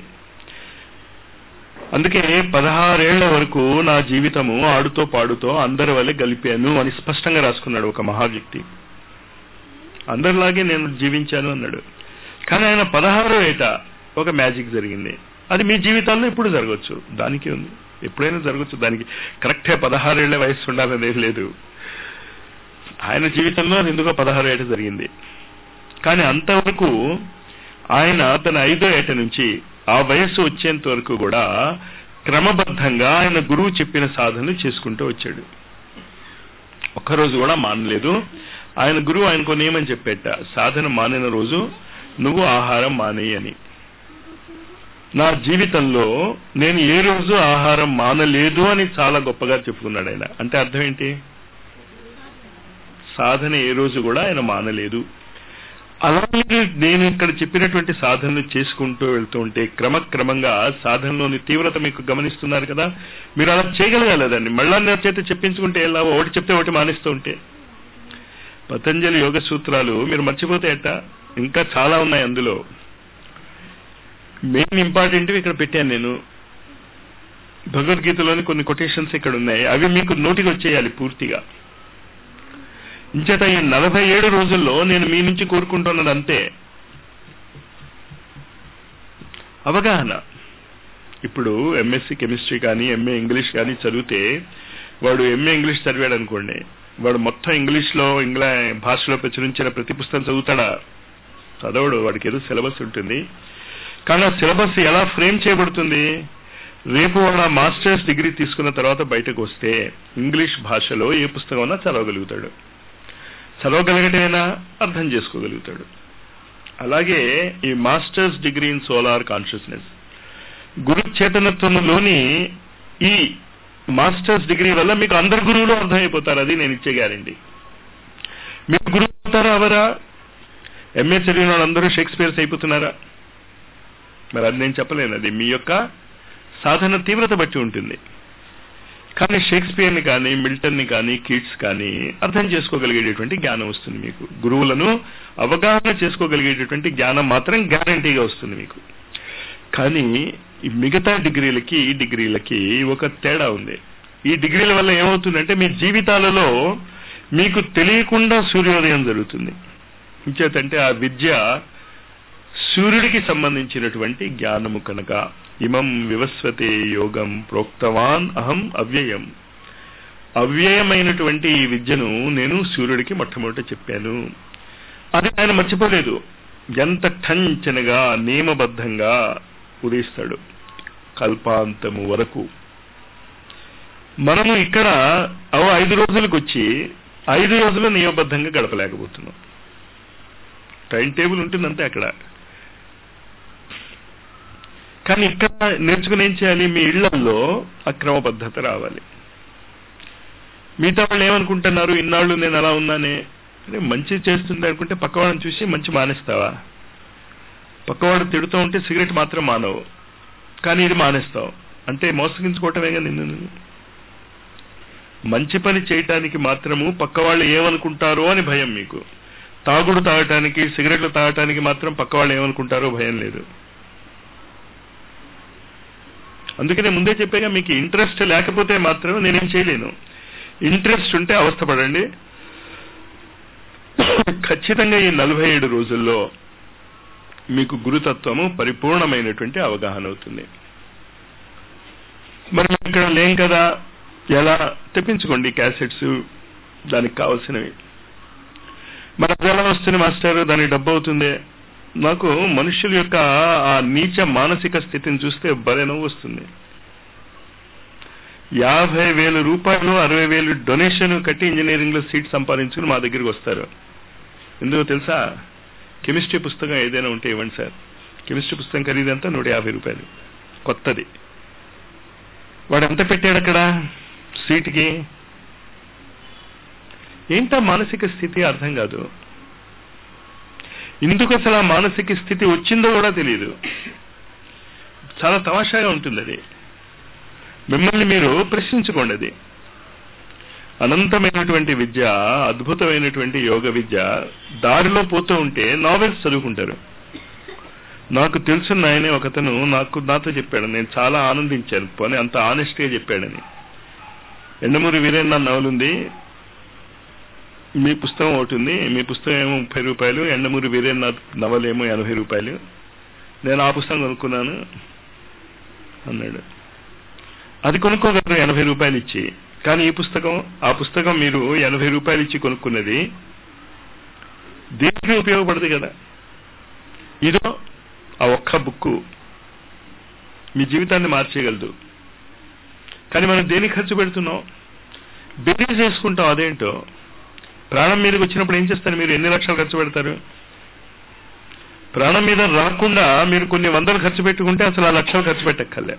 అందుకే పదహారేళ్ల వరకు నా జీవితము ఆడుతో పాడుతో అందరి వల్ల గలిపాను అని స్పష్టంగా రాసుకున్నాడు ఒక మహావ్యక్తి అందరిలాగే నేను జీవించాను అన్నాడు కానీ ఆయన పదహారో ఏట ఒక మ్యాజిక్ జరిగింది అది మీ జీవితాల్లో ఎప్పుడు జరగవచ్చు దానికి ఉంది ఎప్పుడైనా జరగచ్చు దానికి కరెక్ట్గా పదహారేళ్ల వయసు ఉండాలనేది లేదు ఆయన జీవితంలో అది ఎందుకో పదహారు ఏట జరిగింది కానీ అంతవరకు ఆయన తన ఐదో ఏట నుంచి ఆ వయస్సు వచ్చేంత వరకు కూడా క్రమబద్ధంగా ఆయన గురువు చెప్పిన సాధనలు చేసుకుంటూ వచ్చాడు ఒక్కరోజు కూడా మానలేదు ఆయన గురువు ఆయనకు నియమం చెప్పేట సాధన మానిన రోజు నువ్వు ఆహారం మానేయి అని నా జీవితంలో నేను ఏ రోజు ఆహారం మానలేదు అని చాలా గొప్పగా చెప్పుకున్నాడు ఆయన అంటే అర్థం ఏంటి సాధన ఏ రోజు కూడా ఆయన మానలేదు అలాగే నేను ఇక్కడ చెప్పినటువంటి సాధనలు చేసుకుంటూ వెళ్తూ ఉంటే క్రమక్రమంగా సాధనలోని తీవ్రత మీకు గమనిస్తున్నారు కదా మీరు అలా చేయగలగాలేదండి మళ్ళా నా చేత చెప్పించుకుంటే ఎలా ఒకటి చెప్తే ఒకటి మానేస్తూ ఉంటే పతంజలి యోగ సూత్రాలు మీరు మర్చిపోతే ఎట్ట ఇంకా చాలా ఉన్నాయి అందులో మెయిన్ ఇంపార్టెంట్ ఇక్కడ పెట్టాను నేను భగవద్గీతలోని కొన్ని కొటేషన్స్ ఇక్కడ ఉన్నాయి అవి మీకు నోటికి వచ్చేయాలి పూర్తిగా ఇంచేత ఈ నలభై ఏడు రోజుల్లో నేను మీ నుంచి కోరుకుంటున్నది అంతే అవగాహన ఇప్పుడు ఎంఎస్సి కెమిస్ట్రీ కానీ ఎంఏ ఇంగ్లీష్ కానీ చదివితే వాడు ఎంఏ ఇంగ్లీష్ చదివాడు అనుకోండి వాడు మొత్తం ఇంగ్లీష్లో ఇంగ్లా భాషలో ప్రచురించిన ప్రతి పుస్తకం చదువుతాడా చదవడు వాడికి ఏదో సిలబస్ ఉంటుంది కానీ ఆ సిలబస్ ఎలా ఫ్రేమ్ చేయబడుతుంది రేపు వాడు ఆ మాస్టర్స్ డిగ్రీ తీసుకున్న తర్వాత బయటకు వస్తే ఇంగ్లీష్ భాషలో ఏ పుస్తకం అన్నా చదవగలుగుతాడు చదవగలిగటమైనా అర్థం చేసుకోగలుగుతాడు అలాగే ఈ masters degree in solar consciousness గురు చేతనత్వంలోని ఈ మాస్టర్స్ డిగ్రీ వల్ల మీకు అందరు గురువులు అర్థమైపోతారు అది నేను ఇచ్చే గ్యారంటీ మీరు గురువు అవుతారా అవరా ఎంఏ చదివిన వాళ్ళందరూ షేక్స్పియర్స్ అయిపోతున్నారా మరి అది నేను చెప్పలేను అది మీ యొక్క సాధన తీవ్రత బట్టి ఉంటుంది కానీ షేక్స్పియర్ని కానీ మిల్టన్ని కానీ కీట్స్ కానీ అర్థం చేసుకోగలిగేటటువంటి జ్ఞానం వస్తుంది మీకు గురువులను అవగాహన చేసుకోగలిగేటటువంటి జ్ఞానం మాత్రం గ్యారంటీగా వస్తుంది మీకు కానీ ఈ మిగతా డిగ్రీలకి ఈ డిగ్రీలకి ఒక తేడా ఉంది ఈ డిగ్రీల వల్ల ఏమవుతుందంటే మీ జీవితాలలో మీకు తెలియకుండా సూర్యోదయం జరుగుతుంది ఇంచేతంటే ఆ విద్య సూర్యుడికి సంబంధించినటువంటి జ్ఞానము కనుక ఇమం వివస్వతే యోగం ప్రోక్తవాన్ అహం అవ్యయం అవ్యయమైనటువంటి ఈ విద్యను నేను సూర్యుడికి మొట్టమొదట చెప్పాను అది ఆయన మర్చిపోలేదు ఎంత ఠంచనగా నియమబద్ధంగా ఉదయిస్తాడు కల్పాంతము వరకు మనము ఇక్కడ ఓ ఐదు రోజులకు వచ్చి ఐదు రోజులు నియమబద్ధంగా గడపలేకపోతున్నాం టైం టేబుల్ ఉంటుందంతే అక్కడ కానీ ఇక్కడ నేర్చుకుని ఏం చేయాలి మీ ఇళ్లలో అక్రమబద్ధత రావాలి మిగతా వాళ్ళు ఏమనుకుంటున్నారు ఇన్నాళ్ళు నేను అలా ఉన్నానే అంటే మంచి చేస్తుంది అనుకుంటే పక్కవాడిని చూసి మంచి మానేస్తావా పక్కవాడు తిడుతూ ఉంటే సిగరెట్ మాత్రం మానవు కానీ ఇది మానేస్తావు అంటే మోసగించుకోవటమేగా నిన్ను నువ్వు మంచి పని చేయటానికి మాత్రము పక్క వాళ్ళు ఏమనుకుంటారో అని భయం మీకు తాగుడు తాగటానికి సిగరెట్లు తాగటానికి మాత్రం పక్క వాళ్ళు ఏమనుకుంటారో భయం లేదు అందుకనే ముందే చెప్పాగా మీకు ఇంట్రెస్ట్ లేకపోతే మాత్రం నేనేం చేయలేను ఇంట్రెస్ట్ ఉంటే అవస్థపడండి ఖచ్చితంగా ఈ నలభై ఏడు రోజుల్లో మీకు గురుతత్వము పరిపూర్ణమైనటువంటి అవగాహన అవుతుంది మరి మేము ఇక్కడ లేం కదా ఎలా తెప్పించుకోండి క్యాసెట్స్ దానికి కావాల్సినవి మరి అది ఎలా వస్తుంది మాస్టర్ దానికి డబ్బు అవుతుంది నాకు మనుషుల యొక్క ఆ నీచ మానసిక స్థితిని చూస్తే భలే నవ్వు వస్తుంది యాభై వేల రూపాయలు అరవై వేలు డొనేషన్ కట్టి ఇంజనీరింగ్ లో సీట్ సంపాదించుకుని మా దగ్గరికి వస్తారు ఎందుకో తెలుసా కెమిస్ట్రీ పుస్తకం ఏదైనా ఉంటే ఇవ్వండి సార్ కెమిస్ట్రీ పుస్తకం ఖరీదంతా నూట యాభై రూపాయలు కొత్తది వాడు ఎంత పెట్టాడు అక్కడ సీట్కి ఏంటా మానసిక స్థితి అర్థం కాదు ఎందుకు అసలు ఆ మానసిక స్థితి వచ్చిందో కూడా తెలియదు చాలా తమాషాగా ఉంటుంది అది మిమ్మల్ని మీరు ప్రశ్నించుకోండి అది అనంతమైనటువంటి విద్య అద్భుతమైనటువంటి యోగ విద్య దారిలో పోతూ ఉంటే నావెల్స్ చదువుకుంటారు నాకు తెలుసున్న ఆయనే ఒకతను నాకు నాతో చెప్పాడు నేను చాలా ఆనందించాను పోనీ అంత ఆనెస్ట్గా చెప్పాడని ఎండమూరి వీరేంద్ర నవలుంది మీ పుస్తకం ఒకటి ఉంది మీ పుస్తకం ఏమో ముప్పై రూపాయలు ఎండమూరి వీరేంద్రనాథ్ నవలేమో ఎనభై రూపాయలు నేను ఆ పుస్తకం కొనుక్కున్నాను అన్నాడు అది కొనుక్కోగలరు ఎనభై రూపాయలు ఇచ్చి కానీ ఈ పుస్తకం ఆ పుస్తకం మీరు ఎనభై రూపాయలు ఇచ్చి కొనుక్కున్నది దేనికి ఉపయోగపడదు కదా ఇదో ఆ ఒక్క బుక్కు మీ జీవితాన్ని మార్చేయగలదు కానీ మనం దేనికి ఖర్చు పెడుతున్నాం బిజినెస్ చేసుకుంటాం అదేంటో ప్రాణం మీదకి వచ్చినప్పుడు ఏం చేస్తారు మీరు ఎన్ని లక్షలు ఖర్చు పెడతారు ప్రాణం మీద రాకుండా మీరు కొన్ని వందలు ఖర్చు పెట్టుకుంటే అసలు ఆ లక్షలు ఖర్చు పెట్టక్కర్లే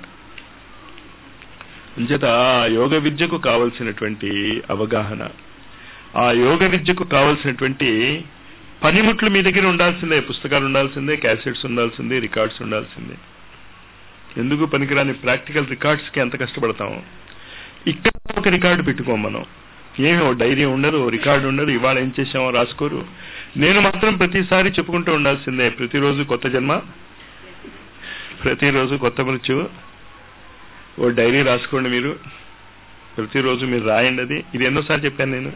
అంచేత ఆ యోగ విద్యకు కావలసినటువంటి అవగాహన ఆ యోగ విద్యకు కావలసినటువంటి పనిముట్లు మీ దగ్గర ఉండాల్సిందే పుస్తకాలు ఉండాల్సిందే క్యాసెట్స్ ఉండాల్సిందే రికార్డ్స్ ఉండాల్సిందే ఎందుకు పనికిరాని ప్రాక్టికల్ రికార్డ్స్ కి ఎంత కష్టపడతాం ఇక్కడ ఒక రికార్డు పెట్టుకోం మనం ఏమి ఓ డైరీ ఉండదు ఓ రికార్డు ఉండదు ఇవాళ ఏం చేసామో రాసుకోరు నేను మాత్రం ప్రతిసారి చెప్పుకుంటూ ఉండాల్సిందే ప్రతిరోజు కొత్త జన్మ ప్రతిరోజు కొత్త మృత్యువు ఓ డైరీ రాసుకోండి మీరు ప్రతిరోజు మీరు రాయండి అది ఇది ఎన్నోసార్లు చెప్పాను నేను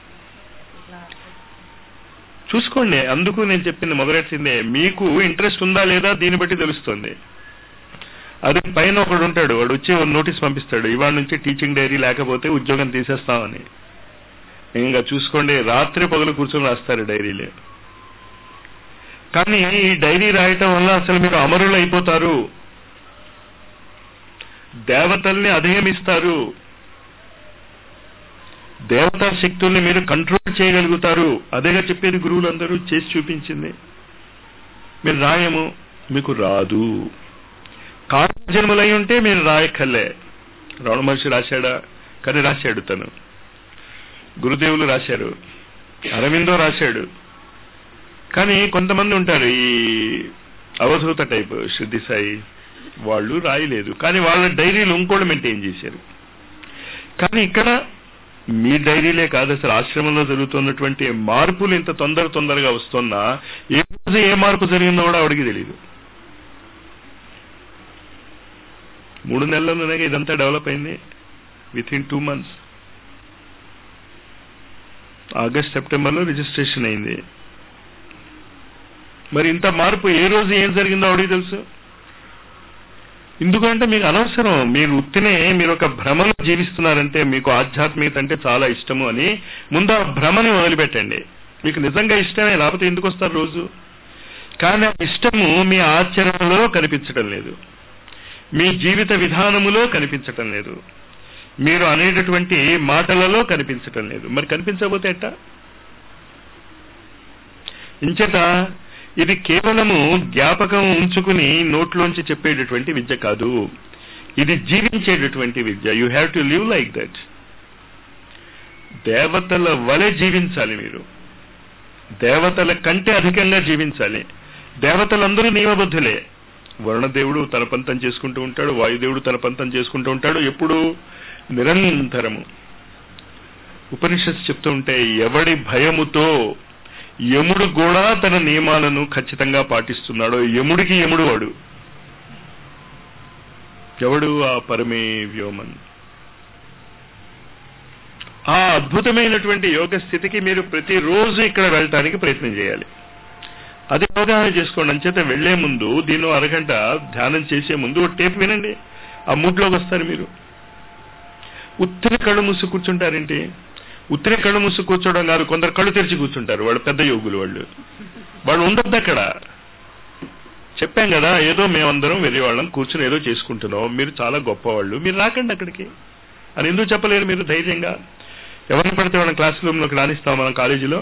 చూసుకోండి అందుకు నేను చెప్పింది మొదలెట్టిందే మీకు ఇంట్రెస్ట్ ఉందా లేదా దీన్ని బట్టి తెలుస్తుంది అది పైన ఒకడు ఉంటాడు వాడు వచ్చి ఒక నోటీస్ పంపిస్తాడు ఇవాళ నుంచి టీచింగ్ డైరీ లేకపోతే ఉద్యోగం తీసేస్తామని ఇంకా చూసుకోండి రాత్రి పగలు కూర్చొని రాస్తారు డైరీలు కానీ ఈ డైరీ రాయటం వల్ల అసలు మీరు అమరులు అయిపోతారు దేవతల్ని అధిగమిస్తారు దేవతా శక్తుల్ని మీరు కంట్రోల్ చేయగలుగుతారు అదేగా చెప్పేది గురువులందరూ చేసి చూపించింది మీరు రాయము మీకు రాదు కారణజన్ములై ఉంటే మీరు రాయక్కర్లే రమణ మహర్షి రాశాడా కానీ రాశాడు తను గురుదేవులు రాశారు అరవిందో రాశాడు కానీ కొంతమంది ఉంటారు ఈ అవధూత టైప్ శుద్ధి సాయి వాళ్ళు రాయలేదు కానీ వాళ్ళ డైరీలు ఇంకోళ్ళు మెయింటైన్ చేశారు కానీ ఇక్కడ మీ డైరీలే కాదు అసలు ఆశ్రమంలో జరుగుతున్నటువంటి మార్పులు ఇంత తొందర తొందరగా వస్తున్నా ఏ రోజు ఏ మార్పు జరిగిందో కూడా ఆవిడికి తెలియదు మూడు నెలల్లోనే ఇదంతా డెవలప్ అయింది with in two months August సెప్టెంబర్లో రిజిస్ట్రేషన్ అయింది మరి ఇంత మార్పు ఏ రోజు ఏం జరిగిందో ఆవిడికి తెలుసు ఎందుకంటే మీకు అనవసరం మీరు ఉత్తినే మీరు ఒక భ్రమలో జీవిస్తున్నారంటే మీకు ఆధ్యాత్మికత అంటే చాలా ఇష్టము అని ముందు ఆ భ్రమని వదిలిపెట్టండి మీకు నిజంగా ఇష్టమే లేకపోతే ఎందుకు వస్తారు రోజు కానీ ఆ ఇష్టము మీ ఆచరణలో కనిపించడం లేదు మీ జీవిత విధానములో కనిపించటం లేదు మీరు అనేటటువంటి మాటలలో కనిపించటం లేదు మరి కనిపించకపోతే ఎట్టా ఇంచేత ఇది కేవలము జ్ఞాపకం ఉంచుకుని నోట్లోంచి చెప్పేటటువంటి విద్య కాదు ఇది జీవించేటటువంటి విద్య you have to live like that దేవతల వలె జీవించాలి మీరు దేవతల కంటే అధికంగా జీవించాలి దేవతలందరూ నియమబద్ధులే వరుణదేవుడు తన పంతం చేసుకుంటూ ఉంటాడు వాయుదేవుడు తన పంతం చేసుకుంటూ ఉంటాడు ఎప్పుడు నిరంతరము ఉపనిషత్తు చెప్తూ ఉంటే ఎవడి భయముతో యముడు కూడా తన నియమాలను ఖచ్చితంగా పాటిస్తున్నాడు యముడికి యముడు వాడు ఎవడు ఆ పరమే వ్యోమన్ ఆ అద్భుతమైనటువంటి యోగ స్థితికి మీరు ప్రతిరోజు ఇక్కడ వెళ్ళటానికి ప్రయత్నం చేయాలి అది అవగాహన చేసుకోండి అంచేత వెళ్లే ముందు దీన్ని అరగంట ధ్యానం చేసే ముందు ఒక టేప్ వినండి ఆ మూడ్లోకి వస్తారు మీరు ఉత్తర కళ్ళు మూసి కూర్చుంటారేంటి ఉత్తరే కళ్ళు మూసి కూర్చోవడం కాదు కొందరు కళ్ళు తెరిచి కూర్చుంటారు వాళ్ళు పెద్ద యోగులు వాళ్ళు వాళ్ళు ఉండొద్దు అక్కడ చెప్పాం కదా ఏదో మేమందరం వెళ్ళే వాళ్ళం కూర్చుని ఏదో చేసుకుంటున్నాం మీరు చాలా గొప్పవాళ్ళు మీరు రాకండి అక్కడికి అని ఎందుకు చెప్పలేరు మీరు ధైర్యంగా ఎవరిని పడితే వాళ్ళని క్లాస్ రూమ్లోకి రాణిస్తాం మనం కాలేజీలో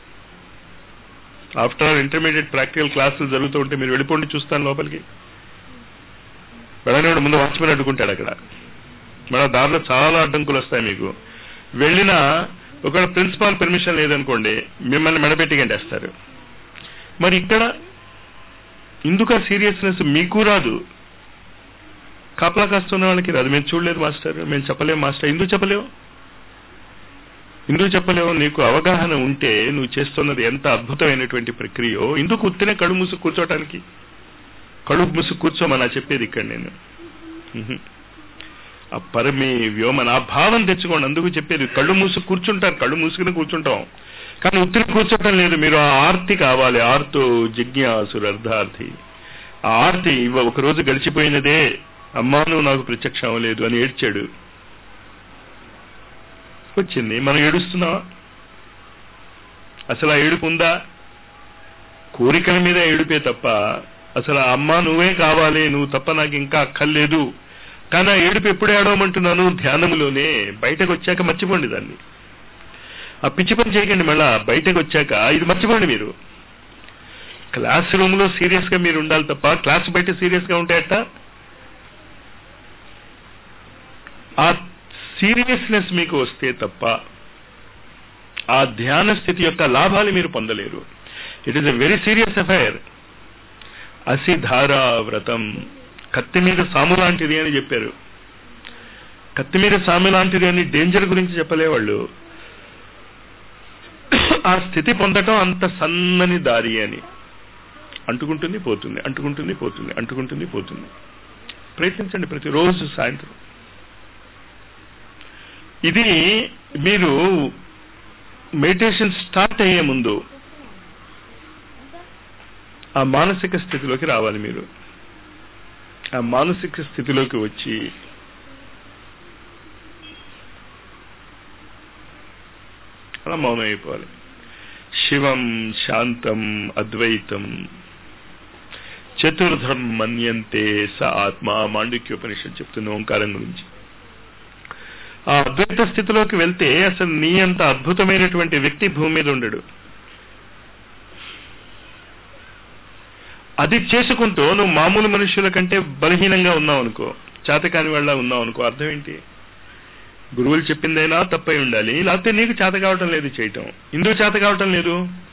ఆఫ్టర్ ఆల్ ఇంటర్మీడియట్ ప్రాక్టికల్ క్లాసులు జరుగుతూ ఉంటే మీరు వెళ్ళిపోండి చూస్తాను లోపలికి వెళ్ళనివాడు ముందు వాచ్మెన్ అడ్డుకుంటాడు అక్కడ మన దారిలో చాలా అడ్డంకులు వస్తాయి మీకు వెళ్ళినా ఒకవేళ ప్రిన్సిపాల్ పర్మిషన్ లేదనుకోండి మిమ్మల్ని మెడపెట్టి గంటేస్తారు మరి ఇక్కడ ఇందుక సీరియస్నెస్ మీకు రాదు కాపలా కాస్తున్న వాళ్ళకి రాదు మేము చూడలేదు మాస్టర్ మేము చెప్పలేము మాస్టర్ ఎందుకు చెప్పలేవు ఎందుకు చెప్పలేవు నీకు అవగాహన ఉంటే నువ్వు చేస్తున్నది ఎంత అద్భుతమైనటువంటి ప్రక్రియో ఎందుకు ఉత్తినే కళ్ళు మూసు కూర్చోటానికి కళ్ళు మూసు కూర్చోమని చెప్పేది ఇక్కడ నేను ఆ పరమే వ్యోమన ఆ భావం తెచ్చుకోండి అందుకు చెప్పేది కళ్ళు మూసు కూర్చుంటారు కళ్ళు మూసుకుని కూర్చుంటాం కానీ ఉత్తిని కూర్చోటం లేదు మీరు ఆ ఆర్తి కావాలి ఆర్తో జిజ్ఞాసురు అర్ధార్థి ఆ ఆర్తి ఒక రోజు గడిచిపోయినదే అమ్మా నువ్వు నాకు ప్రత్యక్షం అవ్వలేదు అని ఏడ్చాడు వచ్చింది మనం ఏడుస్తున్నావా అసలు ఆ ఏడుపు ఉందా కోరికల మీద ఏడుపే తప్ప అసలు అమ్మ నువ్వే కావాలి నువ్వు తప్ప నాకు ఇంకా అక్కర్లేదు కానీ ఆ ఏడుపు ఎప్పుడు ఏడవమంటున్నాను ధ్యానములోనే బయటకు వచ్చాక మర్చిపోండి దాన్ని ఆ పిచ్చి పని చేయకండి మళ్ళా బయటకు వచ్చాక ఇది మర్చిపోండి మీరు క్లాస్ రూమ్ లో సీరియస్ గా మీరు ఉండాలి తప్ప క్లాస్ బయట సీరియస్ గా ఉంటే అట్ట ఆ సీరియస్నెస్ మీకు వస్తే తప్ప ఆ ధ్యాన స్థితి యొక్క లాభాలు మీరు పొందలేరు it is a very serious affair అసిధారా వ్రతం కత్తి మీద సాము లాంటిది అని చెప్పారు కత్తి మీద సాము లాంటిది అని డేంజర్ గురించి చెప్పలేవాళ్ళు ఆ స్థితి పొందటం అంత సన్నని దారి అని అంటుకుంటుంది పోతుంది అంటుకుంటుంది పోతుంది అంటుకుంటుంది పోతుంది ప్రయత్నించండి ప్రతిరోజు సాయంత్రం ఇది మీరు మెడిటేషన్ స్టార్ట్ అయ్యే ముందు ఆ మానసిక స్థితిలోకి రావాలి మీరు ఆ మానసిక స్థితిలోకి వచ్చి అలా మౌనం అయిపోవాలి శివం శాంతం అద్వైతం చతుర్ధం మన్యంతే స ఆత్మ మాండిక్యోపనిషత్ చెప్తుంది ఓంకారం గురించి ఆ అద్వైత స్థితిలోకి వెళ్తే అసలు నీ అంత అద్భుతమైనటువంటి వ్యక్తి భూమి మీద ఉండడు అది చేసుకుంటూ నువ్వు మామూలు మనుషుల కంటే బలహీనంగా ఉన్నావు అనుకో చేతకాని వాళ్ళ ఉన్నావు అనుకో అర్థం ఏంటి గురువులు చెప్పిందైనా తప్పై ఉండాలి లేకపోతే నీకు చేత కావటం లేదు చేయటం ఎందుకు చేత కావటం లేదు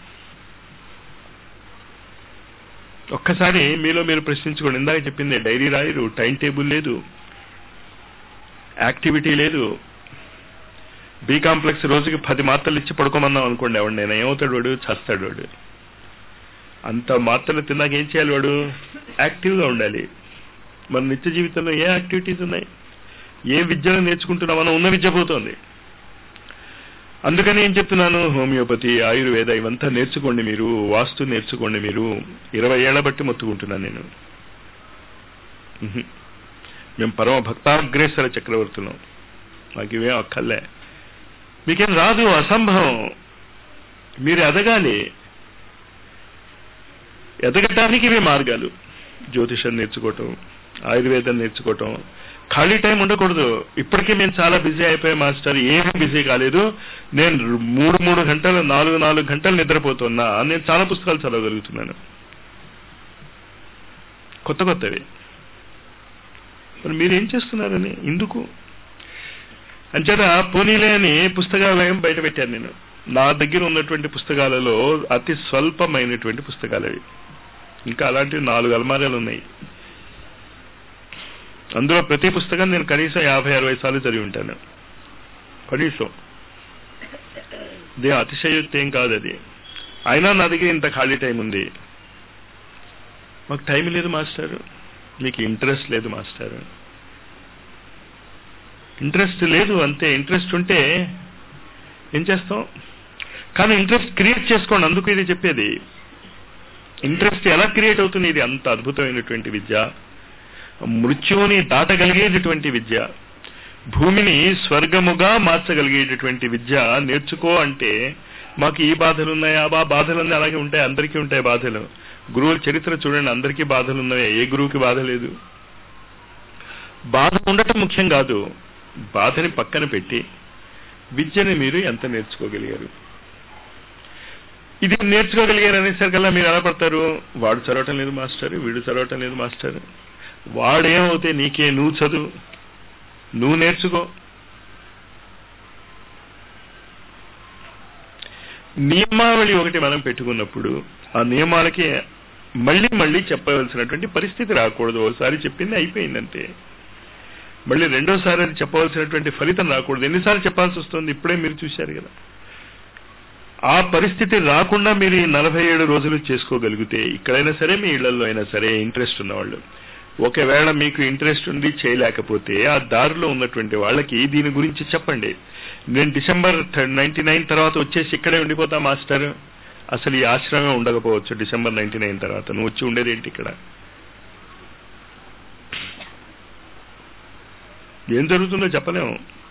ఒక్కసారి మీలో మీరు ప్రశ్నించుకోండి ఇందాక చెప్పింది డైరీ రాయరు టైం టేబుల్ లేదు యాక్టివిటీ లేదు బి కాంప్లెక్స్ రోజుకి పది మాత్రలు ఇచ్చి పడుకోమన్నాం అనుకోండి ఎవడు నేను ఏమవుతాడు వాడు చస్తాడు వాడు అంత మాత్రలు తిన్నాక ఏం చేయాలి వాడు యాక్టివ్గా ఉండాలి మన నిత్య జీవితంలో ఏ యాక్టివిటీస్ ఉన్నాయి ఏ విద్యను నేర్చుకుంటున్నా మనం ఉన్న విద్య పోతుంది అందుకని ఏం చెప్తున్నాను హోమియోపతి ఆయుర్వేద ఇవంతా నేర్చుకోండి మీరు వాస్తు నేర్చుకోండి మీరు ఇరవై ఏళ్ల బట్టి మొత్తుకుంటున్నాను నేను ఉహు. మేము పరమ భక్తాగ్రేసర చక్రవర్తులం మాకు ఇవేం అక్కర్లే మీకేం రాదు అసంభవం మీరు ఎదగాలి ఎదగటానికి ఇవే మార్గాలు జ్యోతిషం నేర్చుకోవటం ఆయుర్వేదం నేర్చుకోవటం ఖాళీ టైం ఉండకూడదు ఇప్పటికే మేము చాలా బిజీ అయిపోయాం మాస్టర్ ఏమీ బిజీ కాలేదు నేను మూడు మూడు గంటలు నాలుగు నాలుగు గంటలు నిద్రపోతున్నా నేను చాలా పుస్తకాలు చదవగలుగుతున్నాను కొత్త కొత్తవి మరి మీరు ఏం చేస్తున్నారని ఎందుకు అంచేత పోనీలే అని పుస్తకాలయం బయట పెట్టాను నేను నా దగ్గర ఉన్నటువంటి పుస్తకాలలో అతి స్వల్పమైనటువంటి పుస్తకాలు అవి ఇంకా అలాంటివి నాలుగు అలమారాలు ఉన్నాయి అందులో ప్రతి పుస్తకం నేను కనీసం యాభై అరవై సార్లు చదివి ఉంటాను కనీసం ఇదే అతిశయోక్తి ఏం కాదు అది అయినా నా దగ్గర ఇంత ఖాళీ టైం ఉంది మాకు టైం లేదు మాస్టర్ మీకు ఇంట్రెస్ట్ లేదు మాస్టర్ ఇంట్రెస్ట్ లేదు అంతే ఇంట్రెస్ట్ ఉంటే ఏం చేస్తాం కానీ ఇంట్రెస్ట్ క్రియేట్ చేసుకోండి అందుకు ఇది చెప్పేది ఇంట్రెస్ట్ ఎలా క్రియేట్ అవుతుంది ఇది అంత అద్భుతమైనటువంటి విద్య మృత్యువుని దాటగలిగేటటువంటి విద్య భూమిని స్వర్గముగా మార్చగలిగేటటువంటి విద్య నేర్చుకో అంటే మాకు ఈ బాధలు ఉన్నాయి ఆ బా- బాధలన్నీ అలాగే ఉంటాయి అందరికీ ఉంటాయి బాధలు గురువుల చరిత్ర చూడండి అందరికీ బాధలు ఉన్నాయి ఏ గురువుకి బాధ లేదు బాధ ఉండటం ముఖ్యం కాదు బాధని పక్కన పెట్టి విద్యని మీరు ఎంత నేర్చుకోగలిగారు ఇది నేర్చుకోగలిగారు అనేసరికల్లా మీరు ఎలా పడతారు వాడు చదవటం లేదు మాస్టర్ వీడు చదవటం లేదు మాస్టర్ వాడేమవుతే నీకే నువ్వు చదువు నువ్వు నేర్చుకో నియమావళి ఒకటి మనం పెట్టుకున్నప్పుడు ఆ నియమాలకి మళ్ళీ మళ్ళీ చెప్పవలసినటువంటి పరిస్థితి రాకూడదు ఒకసారి చెప్పింది అయిపోయిందంటే మళ్ళీ రెండోసారి అది చెప్పవలసినటువంటి ఫలితం రాకూడదు ఎన్నిసార్లు చెప్పాల్సి వస్తుంది ఇప్పుడే మీరు చూశారు కదా ఆ పరిస్థితి రాకుండా మీరు ఈ నలభై ఏడు రోజులు చేసుకోగలిగితే ఇక్కడైనా సరే మీ ఇళ్లలో అయినా సరే ఇంట్రెస్ట్ ఉన్నవాళ్ళు ఒకవేళ మీకు ఇంట్రెస్ట్ ఉండి చేయలేకపోతే ఆ దారిలో ఉన్నటువంటి వాళ్ళకి దీని గురించి చెప్పండి నేను డిసెంబర్ నైన్టీ నైన్ తర్వాత వచ్చేసి ఇక్కడే ఉండిపోతా మాస్టర్ అసలు ఈ ఆశ్రమం ఉండకపోవచ్చు డిసెంబర్ నైన్టీ నైన్ తర్వాత నువ్వు వచ్చి ఉండేది ఏంటి ఇక్కడ ఏం జరుగుతుందో చెప్పలేము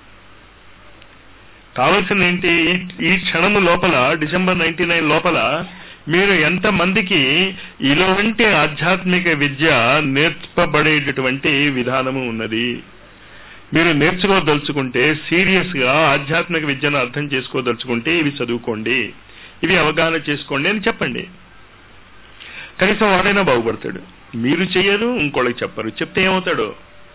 కావాల్సింది ఏంటి ఈ క్షణము లోపల డిసెంబర్ నైన్టీ నైన్ లోపల మీరు ఎంత మందికి ఇలాంటి ఆధ్యాత్మిక విద్య నేర్పబడేటటువంటి విధానము ఉన్నది మీరు నేర్చుకోదలుచుకుంటే సీరియస్ గా ఆధ్యాత్మిక విద్యను అర్థం చేసుకోదలుచుకుంటే ఇవి చదువుకోండి ఇవి అవగాహన చేసుకోండి అని చెప్పండి కనీసం వాడైనా బాగుపడతాడు మీరు చెయ్యరు ఇంకోళ్ళకి చెప్పరు చెప్తే ఏమవుతాడు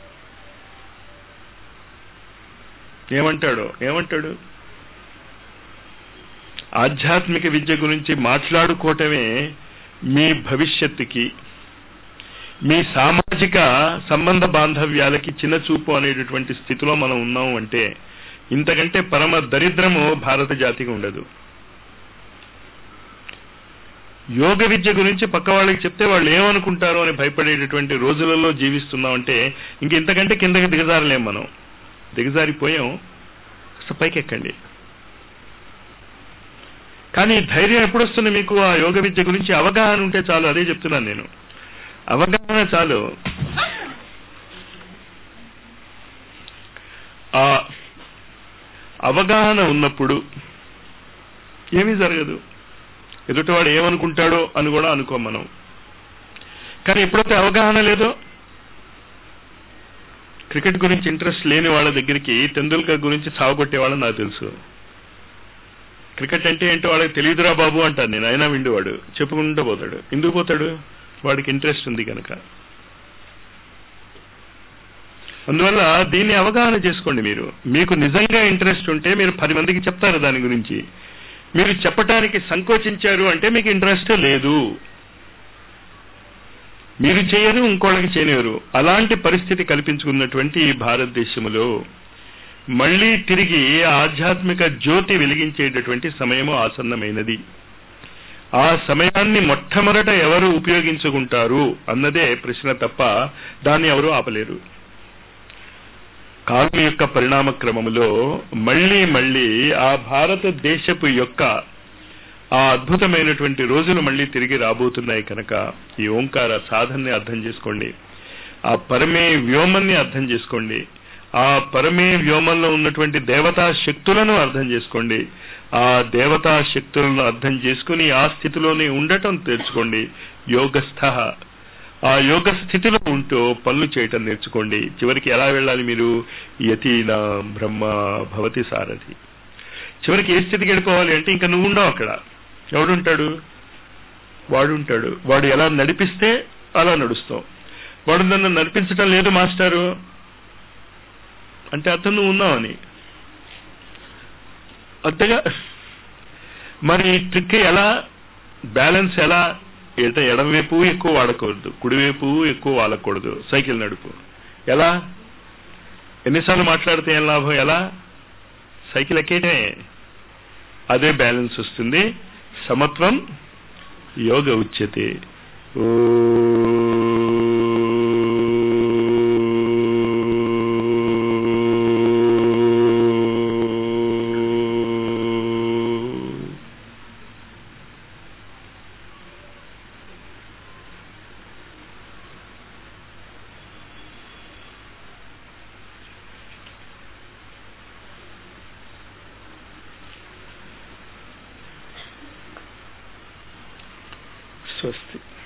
ఏమంటాడు ఏమంటాడు ఆధ్యాత్మిక విద్య గురించి మాట్లాడుకోవటమే మీ భవిష్యత్తుకి మీ సామాజిక సంబంధ బాంధవ్యాలకి చిన్న చూపు అనేటటువంటి స్థితిలో మనం ఉన్నాం అంటే ఇంతకంటే పరమ దరిద్రము భారత జాతికి ఉండదు యోగ విద్య గురించి పక్క వాళ్ళకి చెప్తే వాళ్ళు ఏమనుకుంటారో అని భయపడేటటువంటి రోజులలో జీవిస్తున్నాం అంటే ఇంక ఇంతకంటే కిందకి దిగజారలేం మనం దిగజారిపోయాం కాస్త పైకెక్కండి కానీ ధైర్యం ఎప్పుడు వస్తుంది మీకు ఆ యోగ విద్య గురించి అవగాహన ఉంటే చాలు అదే చెప్తున్నాను నేను అవగాహన చాలు ఆ అవగాహన ఉన్నప్పుడు ఏమీ జరగదు ఎదుటివాడు ఏమనుకుంటాడో అని కూడా అనుకోం మనం కానీ ఎప్పుడైతే అవగాహన లేదో క్రికెట్ గురించి ఇంట్రెస్ట్ లేని వాళ్ళ దగ్గరికి తెందుల్కర్ గురించి సాగుకొట్టే వాళ్ళని నాకు తెలుసు క్రికెట్ అంటే ఏంటో వాళ్ళకి తెలియదురా బాబు అంటాను నేను అయినా విండువాడు చెప్పుకుంటూ పోతాడు ఎందుకు పోతాడు వాడికి ఇంట్రెస్ట్ ఉంది కనుక అందువల్ల దీన్ని అవగాహన చేసుకోండి మీరు మీకు నిజంగా ఇంట్రెస్ట్ ఉంటే మీరు పది మందికి చెప్తారు దాని గురించి మీరు చెప్పటానికి సంకోచించారు అంటే మీకు ఇంట్రెస్ట్ లేదు మీరు చేయరు ఇంకోళ్ళకి చేయనివారు అలాంటి పరిస్థితి కల్పించుకున్నటువంటి ఈ భారతదేశంలో మళ్ళీ తిరిగి ఆధ్యాత్మిక జ్యోతి వెలిగించేటటువంటి సమయము ఆసన్నమైనది ఆ సమయాన్ని మొట్టమొదట ఎవరు ఉపయోగించుకుంటారు అన్నదే ప్రశ్న తప్ప దాన్ని ఎవరు ఆపలేరు కాలం యొక్క పరిణామ క్రమములో మళ్ళీ మళ్ళీ ఆ భారతదేశపు యొక్క ఆ అద్భుతమైనటువంటి రోజులు మళ్ళీ తిరిగి రాబోతున్నాయి కనుక ఈ ఓంకార సాధనని అర్థం చేసుకోండి ఆ పరమే వ్యోమన్ని అర్థం చేసుకోండి ఆ పరమే వ్యోమంలో ఉన్నటువంటి దేవతా శక్తులను అర్థం చేసుకోండి ఆ దేవతా శక్తులను అర్థం చేసుకుని ఆ స్థితిలోనే ఉండటం తెచ్చుకోండి యోగస్థ ఆ యోగ స్థితిలో ఉంటూ పనులు చేయటం నేర్చుకోండి చివరికి ఎలా వెళ్ళాలి మీరు యతీన బ్రహ్మ భవతి సారథి చివరికి ఏ స్థితికి వెళ్ళిపోవాలి అంటే ఇంకా నువ్వు ఉండవు అక్కడ ఎవడుంటాడు వాడు ఉంటాడు వాడు ఎలా నడిపిస్తే అలా నడుస్తాం వాడు నన్ను నడిపించటం లేదు మాస్టారు అంటే అతను నువ్వు ఉన్నావని అంతేగా మరి ట్రిక్ ఎలా బ్యాలెన్స్ ఎలా ఏట ఎడమవైపు ఎక్కువ వాడకూడదు కుడివైపు ఎక్కువ వాడకూడదు సైకిల్ నడుపు ఎలా ఎన్నిసార్లు మాట్లాడితే ఏం లాభం ఎలా సైకిల్ ఎక్కేయటమే అదే బ్యాలెన్స్ వస్తుంది సమత్వం యోగ ఉచ్యతే ఓ స్వస్తి